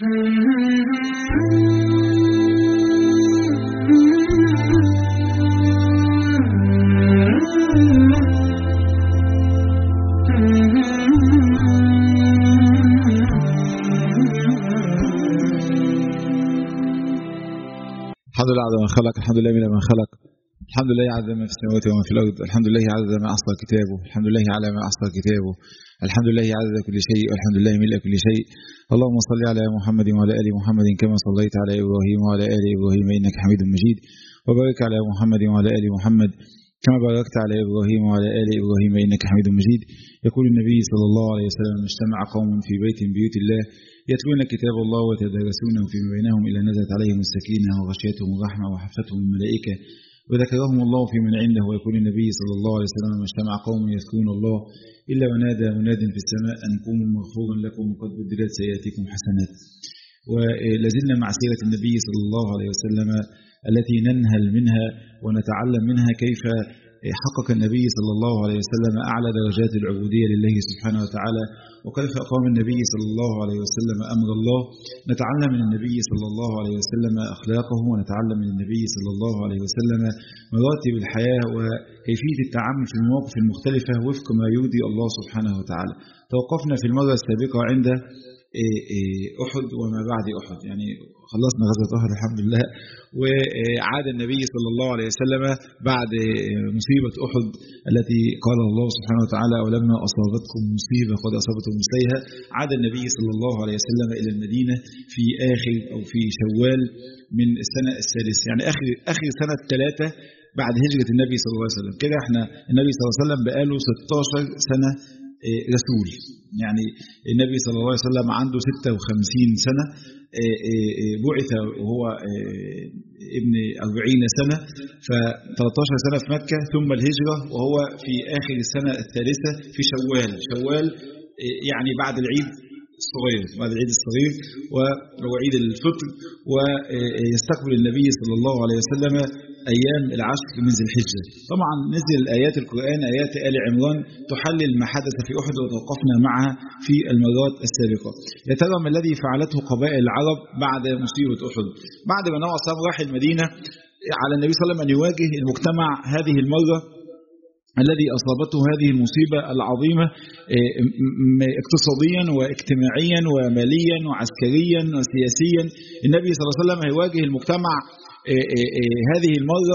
الحمد لله عز من خلق الحمد لله من من خلق الحمد لله عز ما في السماوات وما في الأرض الحمد لله عز ما أحصى كتابه الحمد لله على ما أحصى كتابه الحمد لله عز كل شيء والحمد لله ملء كل شيء اللهم صل على محمد وعلى آل محمد كما صليت على إبراهيم وعلى آل إبراهيم إنك حميد مجيد وبارك على محمد وعلى آل محمد كما باركت على إبراهيم وعلى آل إبراهيم إنك حميد مجيد يقول النبي صلى الله عليه وسلم اجتمع قوم في بيت من بيوت الله يتلون كتاب الله ويتدارسونه فيما بينهم إلى نزلت عليهم السكينة وغشيتهم الرحمة وحفتهم الملائكة وذكرهم الله في من عنده ويقول النبي صلى الله عليه وسلم اجتمع قوم يذكرون الله إلا ونادى مناد في السماء أن قوموا مغفورا لكم وقد بدلت سيئاتكم حسنات ولازلنا مع سيرة النبي صلى الله عليه وسلم التي ننهل منها ونتعلم منها كيف حقق النبي صلى الله عليه وسلم أعلى درجات العبودية لله سبحانه وتعالى وكيف أقام النبي صلى الله عليه وسلم أمر الله نتعلم من النبي صلى الله عليه وسلم أخلاقه ونتعلم من النبي صلى الله عليه وسلم مراتب الحياة وكيفية التعامل في المواقف المختلفة وفق ما يرضي الله سبحانه وتعالى توقفنا في المرة السابقة عند أحد وما بعد أحد يعني خلصنا غزوة أحد الحمد لله وعاد النبي صلى الله عليه وسلم بعد مصيبة أحد التي قال الله سبحانه وتعالى ولما أصابتكم مصيبة قد أصابتكم مثليها عاد النبي صلى الله عليه وسلم إلى المدينة في آخر أو في شوال من السنة السادسة يعني آخر آخر سنة ثلاثة بعد هجرة النبي صلى الله عليه وسلم كده احنا النبي صلى الله عليه وسلم بقاله 16 سنة رسول يعني النبي صلى الله عليه وسلم عنده 56 سنة بعث وهو ابن 40 سنة ف 13 سنة في مكة ثم الهجرة وهو في آخر السنة الثالثة في شوال شوال يعني بعد العيد الصغير بعد العيد الصغير وعيد الفطر ويستقبل النبي صلى الله عليه وسلم أيام العشر من ذي الحجة طبعا نزل الآيات القرآن آيات آل عمران تحلل ما حدث في أحد وتوقفنا معها في المرات السابقة يا ترى ما الذي فعلته قبائل العرب بعد مصيبة أحد بعد ما نوع صام راح المدينة على النبي صلى الله عليه وسلم أن يواجه المجتمع هذه المرة الذي أصابته هذه المصيبة العظيمة اقتصاديا واجتماعيا وماليا وعسكريا وسياسيا النبي صلى الله عليه وسلم هيواجه المجتمع هذه المرة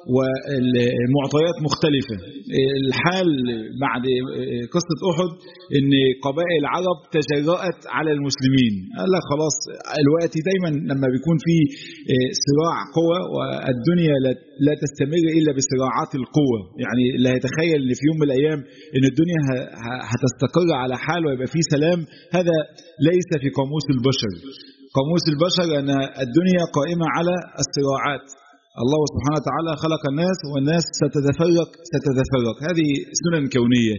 ومعطيات مختلفة الحال بعد قصة أحد أن قبائل العرب تجرأت على المسلمين قال لك خلاص الوقت دايما لما بيكون في صراع قوة والدنيا لا تستمر إلا بصراعات القوة يعني لا يتخيل أن في يوم من الأيام أن الدنيا هتستقر على حال ويبقى في سلام هذا ليس في قاموس البشر قاموس البشر أن الدنيا قائمة على الصراعات الله سبحانه وتعالى خلق الناس والناس ستتفرق ستتفرق هذه سنن كونية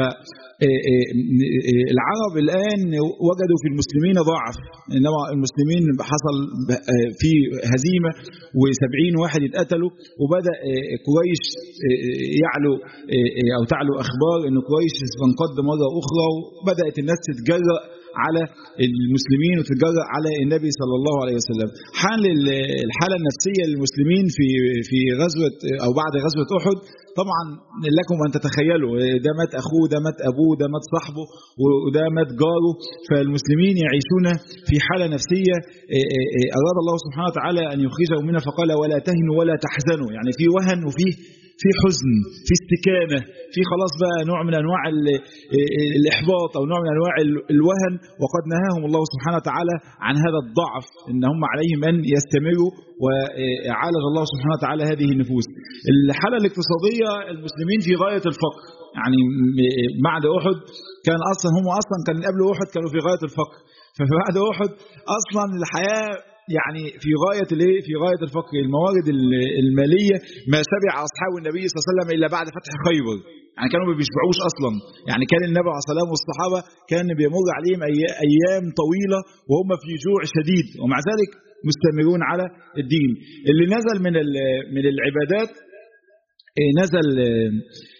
فالعرب الآن وجدوا في المسلمين ضعف إنما المسلمين حصل في هزيمة وسبعين واحد اتقتلوا وبدأ قريش يعلو أو تعلو أخبار أن قريش تنقض مرة أخرى وبدأت الناس تتجرأ على المسلمين وتتجرأ على النبي صلى الله عليه وسلم حال الحالة النفسية للمسلمين في في غزوة أو بعد غزوة أحد طبعا لكم أن تتخيلوا ده مات أخوه ده مات أبوه ده مات صاحبه وده مات جاره فالمسلمين يعيشون في حالة نفسية أراد الله سبحانه وتعالى أن يخرجهم منها فقال ولا تهنوا ولا تحزنوا يعني في وهن وفيه في حزن في استكانة في خلاص بقى نوع من أنواع الإحباط أو نوع من أنواع الوهن وقد نهاهم الله سبحانه وتعالى عن هذا الضعف إن هم عليهم أن يستمروا وعالج الله سبحانه وتعالى هذه النفوس الحالة الاقتصادية المسلمين في غاية الفقر يعني بعد أحد كان أصلا هم أصلا كان قبل أحد كانوا في غاية الفقر فبعد أحد أصلا الحياة يعني في غاية الايه في غاية الفقر الموارد المالية ما سبع أصحاب النبي صلى الله عليه وسلم إلا بعد فتح خيبر يعني كانوا ما بيشبعوش أصلا يعني كان النبي عليه الصلاة والسلام والصحابة كان بيمر عليهم أيام طويلة وهم في جوع شديد ومع ذلك مستمرون على الدين اللي نزل من من العبادات نزل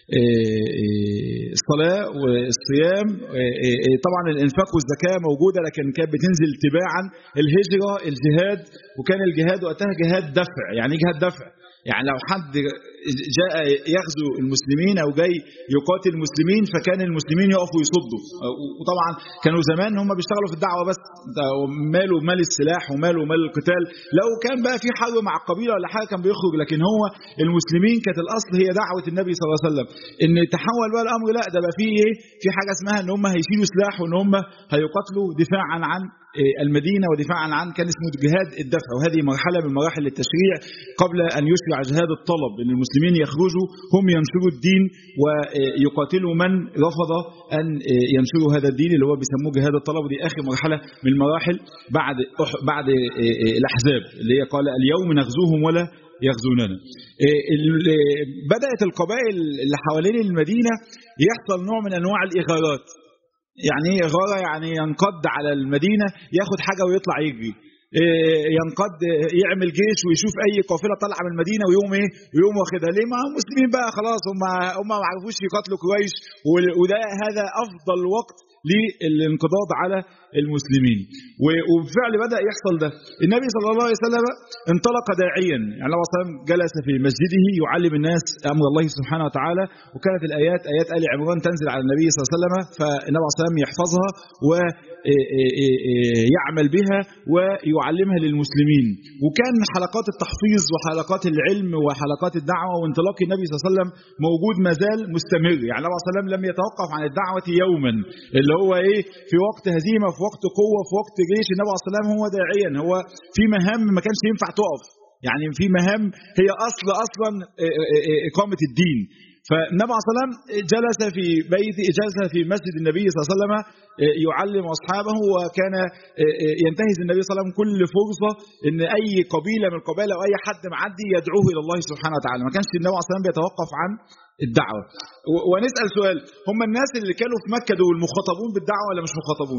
الصلاة والصيام طبعا الإنفاق والزكاة موجودة لكن كانت بتنزل تباعا الهجرة الجهاد وكان الجهاد وقتها جهاد دفع يعني جهاد دفع يعني لو حد جاء يغزو المسلمين او جاي يقاتل المسلمين فكان المسلمين يقفوا يصدوا وطبعا كانوا زمان هم بيشتغلوا في الدعوه بس ماله مال السلاح وماله مال القتال لو كان بقى في حرب مع القبيله ولا حاجه كان بيخرج لكن هو المسلمين كانت الاصل هي دعوه النبي صلى الله عليه وسلم ان تحول بقى الامر لا ده بقى في ايه في حاجه اسمها ان هم هيشيلوا سلاح وان هم هيقاتلوا دفاعا عن المدينة ودفاعا عن كان اسمه جهاد الدفع وهذه مرحلة من مراحل التشريع قبل أن يشرع جهاد الطلب أن المسلمين يخرجوا هم ينشروا الدين ويقاتلوا من رفض أن ينشروا هذا الدين اللي هو بيسموه جهاد الطلب ودي آخر مرحلة من المراحل بعد بعد الأحزاب اللي هي قال اليوم نغزوهم ولا يغزوننا بدأت القبائل اللي حوالين المدينة يحصل نوع من أنواع الإغارات يعني ايه غارة يعني ينقض على المدينة ياخد حاجة ويطلع يجري ينقض يعمل جيش ويشوف اي قافله طالعه من المدينه ويقوم ايه ويقوم واخدها ليه ما هم مسلمين بقى خلاص هم هم ما عرفوش يقاتلوا كويس وده هذا افضل وقت للانقضاض على المسلمين وبالفعل بدا يحصل ده النبي صلى الله عليه وسلم انطلق داعيا يعني الله وسلم جلس في مسجده يعلم الناس امر الله سبحانه وتعالى وكانت الايات ايات ال عمران تنزل على النبي صلى الله عليه وسلم فالنبي صلى الله عليه وسلم يحفظها ويعمل بها ويعلمها للمسلمين وكان حلقات التحفيظ وحلقات العلم وحلقات الدعوه وانطلاق النبي صلى الله عليه وسلم موجود ما زال مستمر يعني النبي صلى الله عليه وسلم لم يتوقف عن الدعوه يوما اللي هو ايه في وقت هزيمه في وقت قوه في وقت جيش النبي صلى الله عليه وسلم هو داعيا هو في مهام ما كانش ينفع تقف يعني في مهام هي اصل اصلا اقامه الدين فالنبي صلى الله عليه وسلم جلس في بيت جلس في مسجد النبي صلى الله عليه وسلم يعلم اصحابه وكان ينتهز النبي صلى الله عليه وسلم كل فرصه ان اي قبيله من القبائل او اي حد معدي يدعوه الى الله سبحانه وتعالى ما كانش النبي صلى الله عليه وسلم بيتوقف عن الدعوه ونسال سؤال هم الناس اللي كانوا في مكه دول مخاطبون بالدعوه ولا مش مخاطبون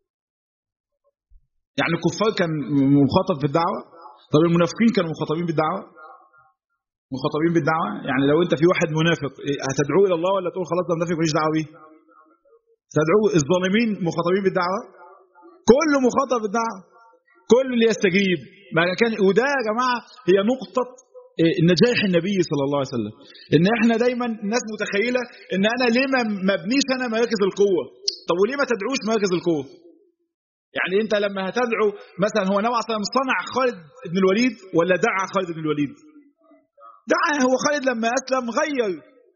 يعني الكفار كان مخاطب في الدعوه طب المنافقين كانوا مخاطبين بالدعوه مخاطبين بالدعوه يعني لو انت في واحد منافق هتدعوه الى الله ولا تقول خلاص ده منافق ماليش دعوه بيه تدعوه الظالمين مخاطبين بالدعوه كله مخاطب بالدعوه كل اللي يستجيب ما كان وده يا جماعه هي نقطه نجاح النبي صلى الله عليه وسلم ان احنا دايما الناس متخيله ان انا ليه ما ابنيش انا مراكز القوه طب وليه ما تدعوش مراكز القوه يعني انت لما هتدعو مثلا هو نوع صنع خالد بن الوليد ولا دعا خالد بن الوليد دعا هو خالد لما اسلم غير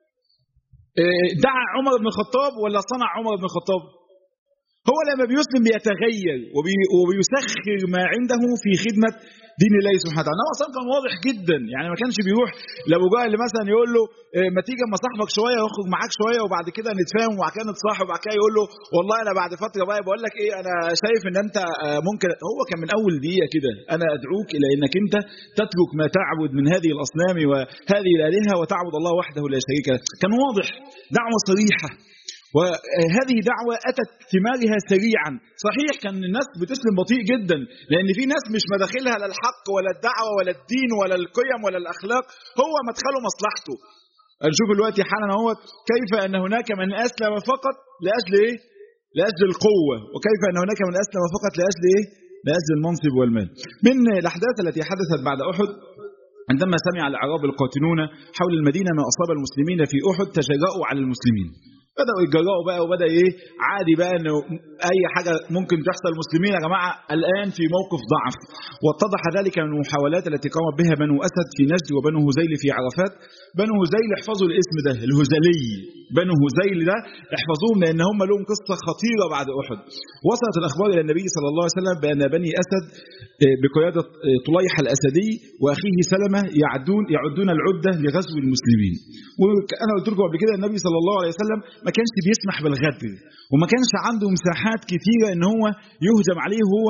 دعا عمر بن الخطاب ولا صنع عمر بن الخطاب هو لما بيسلم بيتغير وبيسخر ما عنده في خدمه دين الله سبحانه وتعالى النبي صلى كان واضح جدا يعني ما كانش بيروح لابو جهل مثلا يقول له ما تيجي اما صاحبك شويه واخرج معاك شويه وبعد كده نتفاهم وبعد كده نتصاحب وبعد كده يقول له والله انا بعد فتره بقى بقول لك ايه انا شايف ان انت ممكن هو كان من اول دقيقه كده انا ادعوك الى انك انت تترك ما تعبد من هذه الاصنام وهذه الالهه وتعبد الله وحده لا شريك له كان واضح دعوه صريحه وهذه دعوة أتت ثمارها سريعا صحيح كان الناس بتسلم بطيء جدا لأن في ناس مش مداخلها لا الحق ولا الدعوة ولا الدين ولا القيم ولا الأخلاق هو مدخله مصلحته نشوف دلوقتي حالا هو كيف أن هناك من أسلم فقط لأجل إيه؟ لأجل القوة وكيف أن هناك من أسلم فقط لأجل إيه؟ لأجل المنصب والمال من الأحداث التي حدثت بعد أحد عندما سمع الأعراب القاتلون حول المدينة ما أصاب المسلمين في أحد تجرأوا على المسلمين بدأوا يتجرأوا بقى وبدأ إيه عادي بقى إنه أي حاجة ممكن تحصل المسلمين يا جماعة الآن في موقف ضعف واتضح ذلك من المحاولات التي قامت بها بنو أسد في نجد وبنو هزيل في عرفات بنو هزيل احفظوا الاسم ده الهزلي بنو هزيل ده احفظوهم لأن هم لهم قصة خطيرة بعد أحد وصلت الأخبار إلى النبي صلى الله عليه وسلم بأن بني أسد بقيادة طليحة الأسدي وأخيه سلمة يعدون يعدون العدة لغزو المسلمين وأنا قلت لكم قبل كده النبي صلى الله عليه وسلم ما كانش بيسمح بالغدر وما كانش عنده مساحات كثيرة ان هو يهجم عليه وهو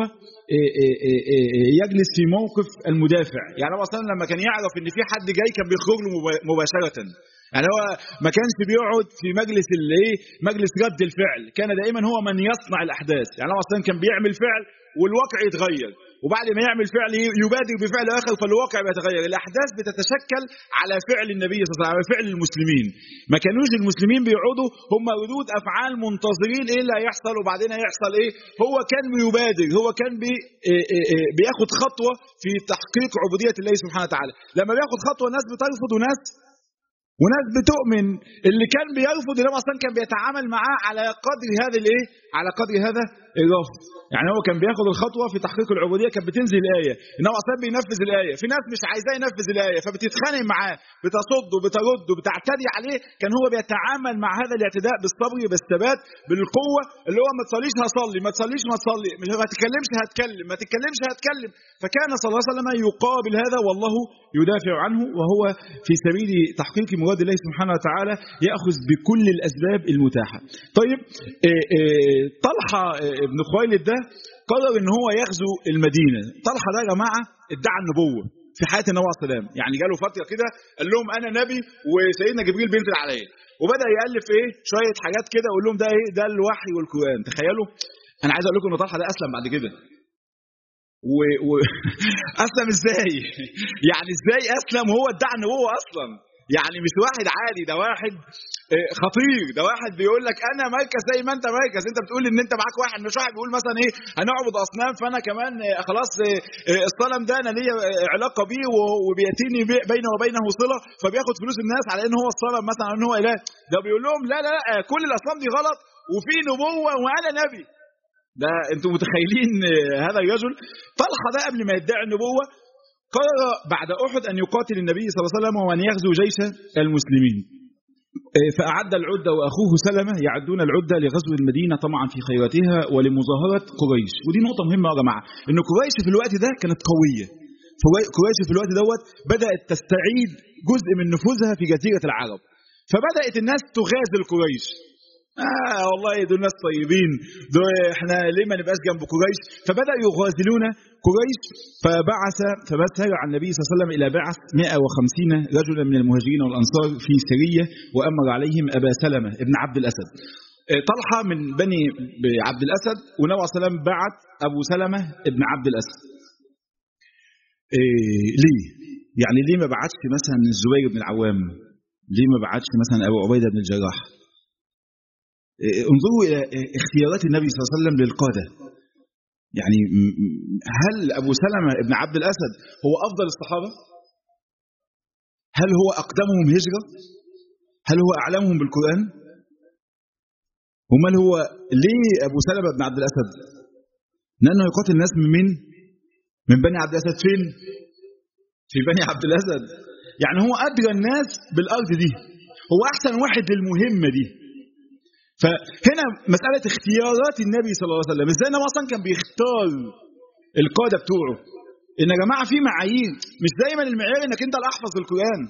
يجلس في موقف المدافع يعني هو اصلا لما كان يعرف ان في حد جاي كان بيخرج له مباشرة يعني هو ما كانش بيقعد في مجلس الايه مجلس رد الفعل كان دائما هو من يصنع الاحداث يعني هو اصلا كان بيعمل فعل والواقع يتغير وبعد ما يعمل فعل يبادر بفعل اخر فالواقع بيتغير الاحداث بتتشكل على فعل النبي صلى الله عليه وسلم على فعل المسلمين ما كانوش المسلمين بيقعدوا هم ردود افعال منتظرين ايه اللي هيحصل وبعدين هيحصل ايه هو كان بيبادر هو كان بي إيه إيه إيه بياخد خطوه في تحقيق عبوديه الله سبحانه وتعالى لما بياخد خطوه ناس بترفض وناس وناس بتؤمن اللي كان بيرفض النبي اصلا كان بيتعامل معاه على قدر هذا الايه على قدر هذا الرفض يعني هو كان بياخد الخطوه في تحقيق العبوديه كانت بتنزل الايه النبي اصلا بينفذ الايه في ناس مش عايزاه ينفذ الايه فبتتخانق معاه بتصد وبترد وبتعتدي عليه كان هو بيتعامل مع هذا الاعتداء بالصبر بالثبات بالقوه اللي هو ما تصليش هصلي ما تصليش ما تصلي ما تتكلمش هتكلم ما تتكلمش هتكلم فكان صلى الله عليه وسلم يقابل هذا والله يدافع عنه وهو في سبيل تحقيق مراد الله سبحانه وتعالى ياخذ بكل الاسباب المتاحه طيب إيه إيه طلحه ابن خويلد ده قرر ان هو يغزو المدينه طلحه ده يا جماعه ادعى النبوه في حياه النبي عليه السلام يعني جاله فتره كده قال لهم انا نبي وسيدنا جبريل بينزل عليا وبدا يالف ايه شويه حاجات كده ويقول لهم ده ايه ده الوحي والقران تخيلوا انا عايز اقول لكم ان طلحه ده اسلم بعد كده و... و... اسلم ازاي يعني ازاي اسلم وهو ادعى النبوه اصلا يعني مش واحد عادي ده واحد خطير ده واحد بيقول لك انا مركز زي ما انت مركز انت بتقول ان انت معاك واحد مش واحد بيقول مثلا ايه هنعبد اصنام فانا كمان خلاص الصنم ده انا ليا علاقه بيه وبياتيني بينه وبينه صله فبياخد فلوس الناس على ان هو الصنم مثلا ان هو اله ده بيقول لهم لا لا لا كل الاصنام دي غلط وفي نبوه وانا نبي ده انتوا متخيلين هذا الرجل طلحه ده قبل ما يدعي النبوه قرر بعد احد ان يقاتل النبي صلى الله عليه وسلم وان يغزو جيش المسلمين فأعد العدة وأخوه سلمة يعدون العدة لغزو المدينة طمعا في خيراتها ولمظاهرة قريش ودي نقطة مهمة يا جماعة إن قريش في الوقت ده كانت قوية قريش في الوقت دوت بدأت تستعيد جزء من نفوذها في جزيرة العرب فبدأت الناس تغازل قريش آه والله دول ناس طيبين دول احنا ليه ما نبقاش جنب قريش فبدأ يغازلون قريش فبعث فبسر عن النبي صلى الله عليه وسلم إلى بعث 150 رجلا من المهاجرين والأنصار في سرية وأمر عليهم أبا سلمة ابن عبد الأسد طلحة من بني عبد الأسد والنبي صلى الله عليه وسلم بعث أبو سلمة ابن عبد الأسد إيه ليه؟ يعني ليه ما بعتش مثلا الزبير بن العوام؟ ليه ما بعتش مثلا أبو عبيدة بن الجراح؟ انظروا إلى اختيارات النبي صلى الله عليه وسلم للقادة يعني هل أبو سلمة ابن عبد الأسد هو أفضل الصحابة هل هو أقدمهم هجرة هل هو أعلمهم بالقرآن ومال هو ليه أبو سلمة ابن عبد الأسد لأنه يقاتل الناس من مين من بني عبد الأسد فين في بني عبد الأسد يعني هو أدرى الناس بالأرض دي هو أحسن واحد للمهمة دي فهنا مسألة اختيارات النبي صلى الله عليه وسلم ازاي النبي اصلا كان بيختار القادة بتوعه ان يا جماعة في معايير مش دايما المعيار انك انت الاحفظ القرآن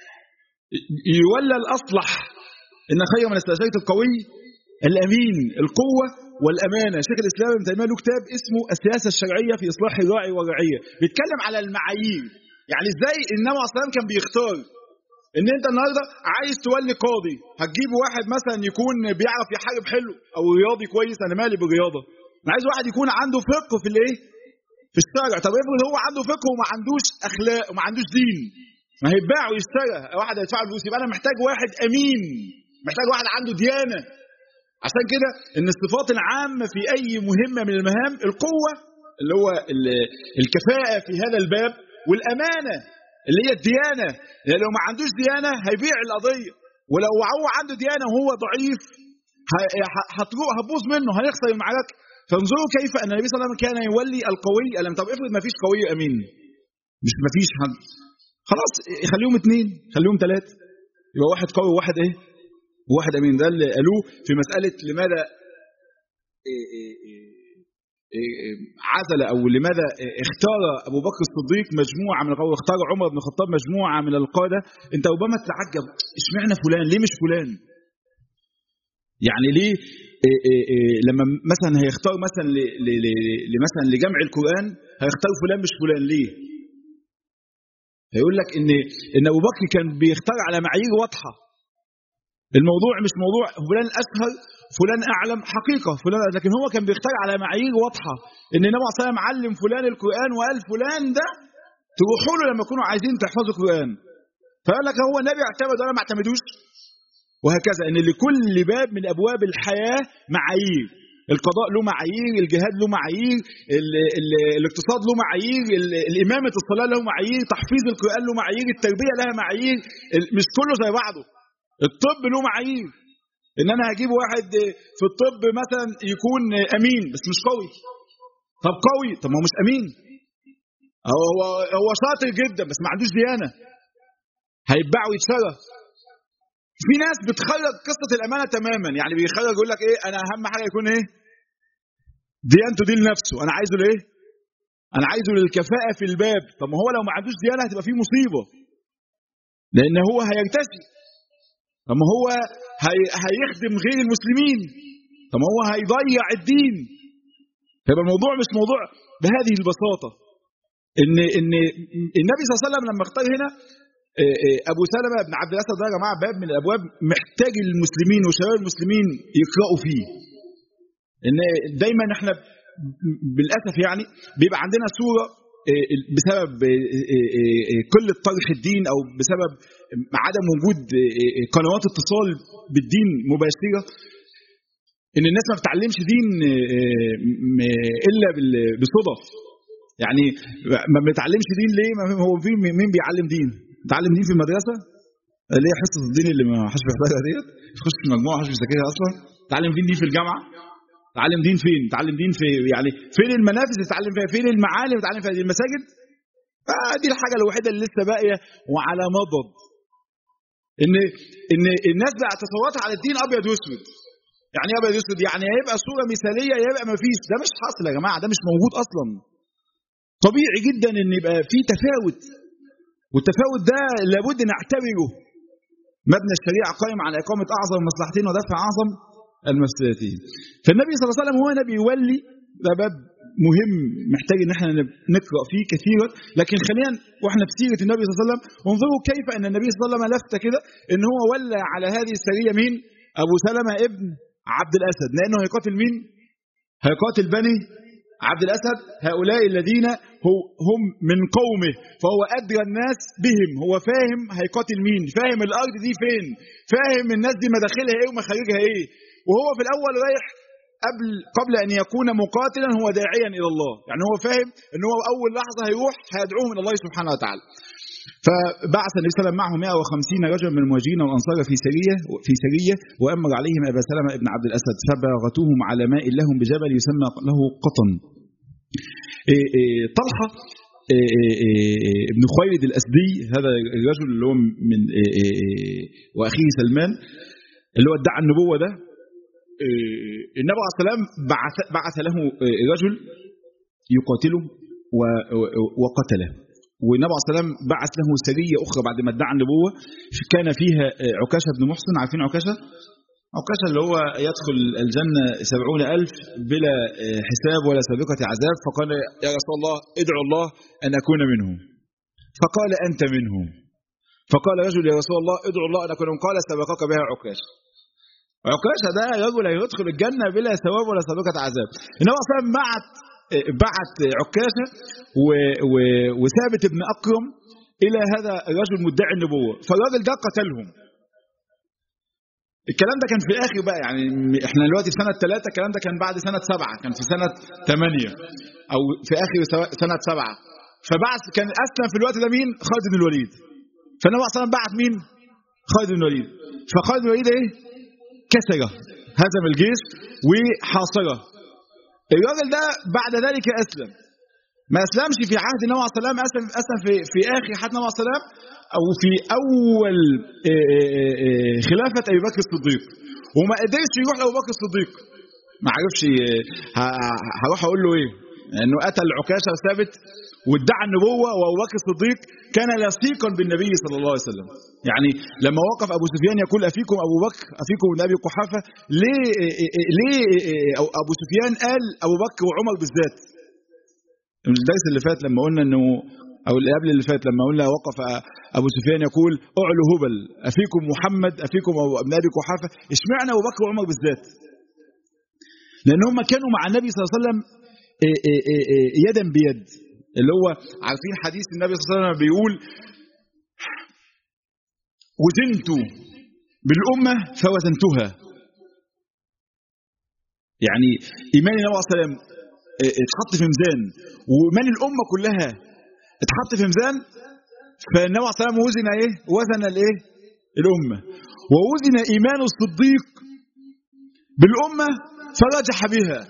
يولى الاصلح ان خير من استشارة القوي الامين القوة والامانة شيخ الاسلام ابن تيمية له كتاب اسمه السياسة الشرعية في اصلاح الراعي والرعية بيتكلم على المعايير يعني ازاي النبي اصلا كان بيختار ان انت النهارده عايز تولي قاضي هتجيب واحد مثلا يكون بيعرف يحارب حلو او رياضي كويس انا مالي بالرياضه انا عايز واحد يكون عنده فقه في الايه في الشرع طب افرض هو عنده فقه وما عندوش اخلاق وما عندوش دين ما هيتباع ويشترى واحد هيدفع فلوس يبقى انا محتاج واحد امين محتاج واحد عنده ديانه عشان كده ان الصفات العامه في اي مهمه من المهام القوه اللي هو الكفاءه في هذا الباب والامانه اللي هي الديانه يعني لو ما عندوش ديانه هيبيع القضيه ولو هو عنده ديانه وهو ضعيف هتروح هتبوظ منه هيخسر المعركه فانظروا كيف ان النبي صلى الله عليه وسلم كان يولي القوي ألم طب افرض ما فيش قوي امين مش ما فيش حد خلاص خليهم اثنين خليهم ثلاثه يبقى واحد قوي وواحد ايه وواحد امين ده اللي قالوه في مساله لماذا إيه إيه إيه عزل او لماذا اختار ابو بكر الصديق مجموعه من القوة اختار عمر بن الخطاب مجموعه من القاده انت ربما تتعجب اشمعنى فلان ليه مش فلان يعني ليه إيه إيه إيه لما مثلا هيختار مثلا مثلا لجمع القران هيختار فلان مش فلان ليه هيقول لك ان ان ابو بكر كان بيختار على معايير واضحه الموضوع مش موضوع فلان اسهل فلان اعلم حقيقه فلان لكن هو كان بيختار على معايير واضحه ان النبي صلى الله عليه وسلم علم فلان القران وقال فلان ده تروحوا له لما يكونوا عايزين تحفظوا القران فقال لك هو النبي اعتمد وانا ما اعتمدوش وهكذا ان لكل باب من ابواب الحياه معايير القضاء له معايير الجهاد له معايير ال ال الاقتصاد له معايير ال- الامامه الصلاه له معايير تحفيظ القران له معايير التربيه لها معايير ال- مش كله زي بعضه الطب له معايير ان انا هجيب واحد في الطب مثلا يكون امين بس مش قوي طب قوي طب ما هو مش امين هو هو شاطر جدا بس ما عندوش ديانه هيتباع ويتسرق في ناس بتخرج قصه الامانه تماما يعني بيخرج يقول لك ايه انا اهم حاجه يكون ايه ديانته دي لنفسه انا عايزه لايه انا عايزه للكفاءه في الباب طب ما هو لو ما عندوش ديانه هتبقى فيه مصيبه لان هو هيرتشي طب ما هو هي... هيخدم غير المسلمين طب ما هو هيضيع الدين فيبقى الموضوع مش موضوع بهذه البساطه ان ان النبي صلى الله عليه وسلم لما اختار هنا ابو سلمه بن عبد الاسد ده يا جماعه باب من الابواب محتاج المسلمين وشباب المسلمين يقراوا فيه ان دايما احنا بالاسف يعني بيبقى عندنا صوره بسبب قله طرح الدين او بسبب عدم وجود قنوات اتصال بالدين مباشره ان الناس ما بتتعلمش دين الا بالصدف يعني ما بنتعلمش دين ليه ما هو في مين بيعلم دين تعلم دين في المدرسه اللي هي حصه الدين اللي ما حدش بيحضرها ديت تخش في المجموعه ما حدش بيذاكرها اصلا تعلم دين دي في الجامعه تعلم دين فين تعلم دين في يعني فين المنافذ اللي تتعلم فيها فين المعالم اللي تتعلم فيها المساجد فدي الحاجه الوحيده اللي لسه باقيه وعلى مضض ان ان الناس بقى تصوراتها على الدين ابيض واسود يعني ايه ابيض واسود يعني يا يبقى صوره مثاليه يا يبقى ما فيش ده مش حاصل يا جماعه ده مش موجود اصلا طبيعي جدا ان يبقى في تفاوت والتفاوت ده لابد نعتبره مبنى الشريعه قائم على اقامه اعظم المصلحتين ودفع اعظم المفسدتين فالنبي صلى الله عليه وسلم هو نبي يولي ده باب مهم محتاج ان احنا نقرا فيه كثيرا لكن خلينا واحنا في سيره النبي صلى الله عليه وسلم انظروا كيف ان النبي صلى الله عليه وسلم لفت كده ان هو ولى على هذه السريه مين ابو سلمه ابن عبد الاسد لانه هيقاتل مين هيقاتل بني عبد الاسد هؤلاء الذين هم من قومه فهو ادرى الناس بهم هو فاهم هيقاتل مين فاهم الارض دي فين فاهم الناس دي مداخلها ايه ومخارجها ايه وهو في الاول رايح قبل قبل ان يكون مقاتلا هو داعيا الى الله يعني هو فاهم ان هو اول لحظه هيروح هيدعوهم الى الله سبحانه وتعالى فبعث النبي صلى الله عليه وسلم معه 150 رجلا من المهاجرين والانصار في سريه في سريه وامر عليهم ابا سلمه ابن عبد الاسد فباغتوهم على ماء لهم بجبل يسمى له قطن طلحه ابن خويلد الاسدي هذا الرجل اللي هو من واخيه سلمان اللي هو ادعى النبوه ده النبي عليه السلام بعث بعث له رجل يقاتله وقتله والنبي عليه السلام بعث له سريه اخرى بعد ما ادعى النبوه كان فيها عكاشه بن محسن عارفين عكاشه؟ عكاشه اللي هو يدخل الجنه سبعون ألف بلا حساب ولا سابقه عذاب فقال يا رسول الله ادعو الله ان اكون منهم فقال انت منهم فقال رجل يا رسول الله ادعو الله ان اكون منهم قال سبقك بها عكاشه عكاشه ده رجل هيدخل الجنه بلا ثواب ولا سابقه عذاب النبي صلى الله عليه وسلم بعت بعت عكاشه وثابت بن اكرم الى هذا الرجل مدعي النبوه فالراجل ده قتلهم الكلام ده كان في الاخر بقى يعني احنا دلوقتي في سنه ثلاثه الكلام ده كان بعد سنه سبعه كان في سنه ثمانيه او في اخر سنه سبعه فبعث كان اسلم في الوقت ده مين؟ خالد بن الوليد فالنبي صلى الله عليه وسلم بعت مين؟ خالد بن الوليد فخالد بن الوليد ايه؟ كسره هزم الجيش وحاصره الراجل ده بعد ذلك اسلم ما اسلمش في عهد النبي عليه السلام اسلم اسلم في في اخر حياه النبي عليه السلام او في اول خلافه ابي بكر الصديق وما قدرش يروح لابو بكر الصديق ما عرفش هروح اقول له ايه انه قتل عكاشه ثابت وادعى النبوه وابو بكر الصديق كان لصيقا بالنبي صلى الله عليه وسلم يعني لما وقف ابو سفيان يقول افيكم ابو بكر افيكم ابن ابي قحافه ليه ليه ابو سفيان قال ابو بكر وعمر بالذات الدرس اللي فات لما قلنا انه او اللي قبل اللي فات لما قلنا وقف ابو سفيان يقول اعلو هبل افيكم محمد افيكم ابو ابن ابي قحافه اشمعنى ابو بكر وعمر بالذات لان هم كانوا مع النبي صلى الله عليه وسلم إيه إيه إيه إيه يدا بيد اللي هو عارفين حديث النبي صلى الله عليه وسلم بيقول وزنت بالأمة فوزنتها يعني إيمان النبي صلى الله عليه وسلم إيه، اتحط في ميزان وإيمان الأمة كلها اتحط في ميزان فالنبي صلى الله عليه وسلم وزن إيه؟ وزن الإيه؟ الأمة ووزن إيمان الصديق بالأمة فرجح بها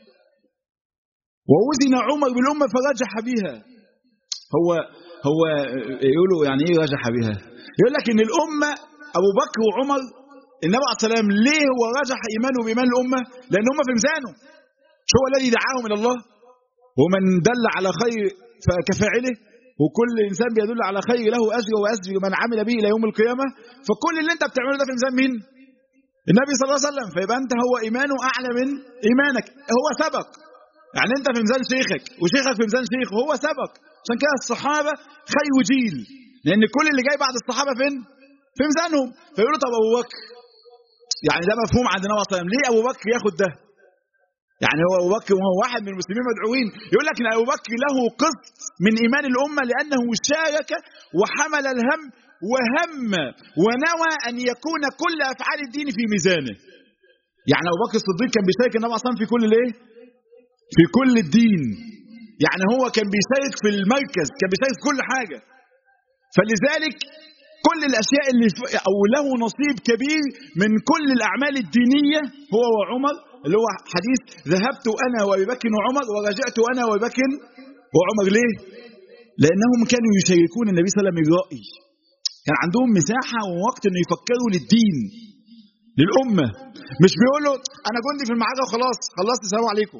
ووزن عمر بالأمة فرجح بها هو هو يقولوا يعني ايه رجح بها يقول لك ان الأمة أبو بكر وعمر النبي عليه الصلاة والسلام ليه هو رجح إيمانه بإيمان الأمة لأن هم في ميزانه مش هو الذي دعاهم إلى الله ومن دل على خير كفاعله وكل إنسان بيدل على خير له أجر وأجر من عمل به إلى يوم القيامة فكل اللي أنت بتعمله ده في ميزان مين؟ النبي صلى الله عليه وسلم فيبقى أنت هو إيمانه أعلى من إيمانك هو سبق يعني أنت في ميزان شيخك وشيخك في ميزان شيخ وهو سبق عشان كده الصحابة خير جيل لأن كل اللي جاي بعد الصحابة فين؟ في ميزانهم فيقولوا طب أبو بكر يعني ده مفهوم عند النبي صلى الله عليه وسلم ليه أبو بكر ياخد ده؟ يعني هو أبو بكر وهو واحد من المسلمين مدعوين يقول لك إن أبو بكر له قسط من إيمان الأمة لأنه شارك وحمل الهم وهم ونوى أن يكون كل أفعال الدين في ميزانه يعني أبو بكر الصديق كان بيشارك النبي صلى الله عليه وسلم في كل الإيه؟ في كل الدين يعني هو كان بيشارك في المركز كان بيشارك في كل حاجة فلذلك كل الأشياء اللي أو له نصيب كبير من كل الأعمال الدينية هو وعمر اللي هو حديث ذهبت أنا وأبي بكر وعمر ورجعت أنا وأبي بكر وعمر ليه؟ لأنهم كانوا يشاركون النبي صلى الله عليه وسلم الرأي كان عندهم مساحة ووقت إنه يفكروا للدين للأمة مش بيقولوا أنا جندي في المعركة وخلاص خلصت السلام عليكم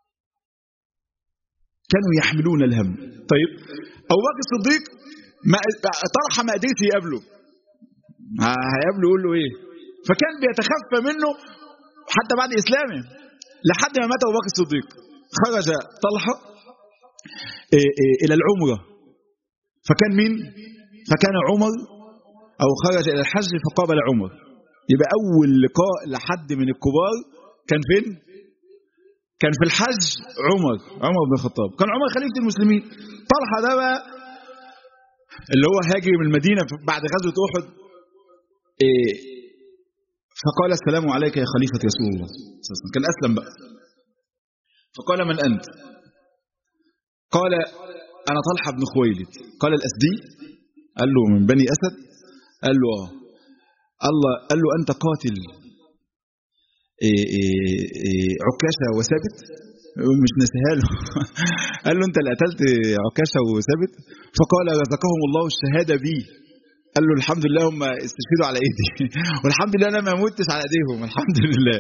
كانوا يحملون الهم طيب أبو بكر الصديق ما طلحة ما قدرش يقابله هيقابله يقول له إيه فكان بيتخفى منه حتى بعد إسلامه لحد ما مات أبو بكر الصديق خرج طلحة إيه إيه إلى العمرة فكان مين فكان عمر أو خرج إلى الحج فقابل عمر يبقى أول لقاء لحد من الكبار كان فين كان في الحج عمر عمر بن الخطاب كان عمر خليفة المسلمين طلحة ده بقى اللي هو هاجر من المدينة بعد غزوة أحد إيه فقال السلام عليك يا خليفة رسول الله كان أسلم بقى فقال من أنت قال أنا طلحة بن خويلد قال الأسدي قال له من بني أسد قال له آه الله قال له أنت قاتل إيه إيه إيه عكاشة وثابت مش نسيها له قال له أنت اللي قتلت عكاشة وثابت فقال رزقهم الله الشهادة بي قال له الحمد لله هم استشهدوا على ايدي والحمد لله انا ما متش على ايديهم الحمد لله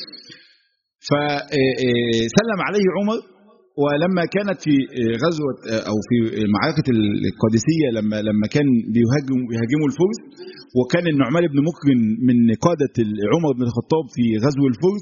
فسلم عليه عمر ولما كانت في غزوة أو في معركة القادسية لما لما كان بيهاجم بيهاجموا الفرس وكان النعمان بن مكرم من قادة عمر بن الخطاب في غزو الفرس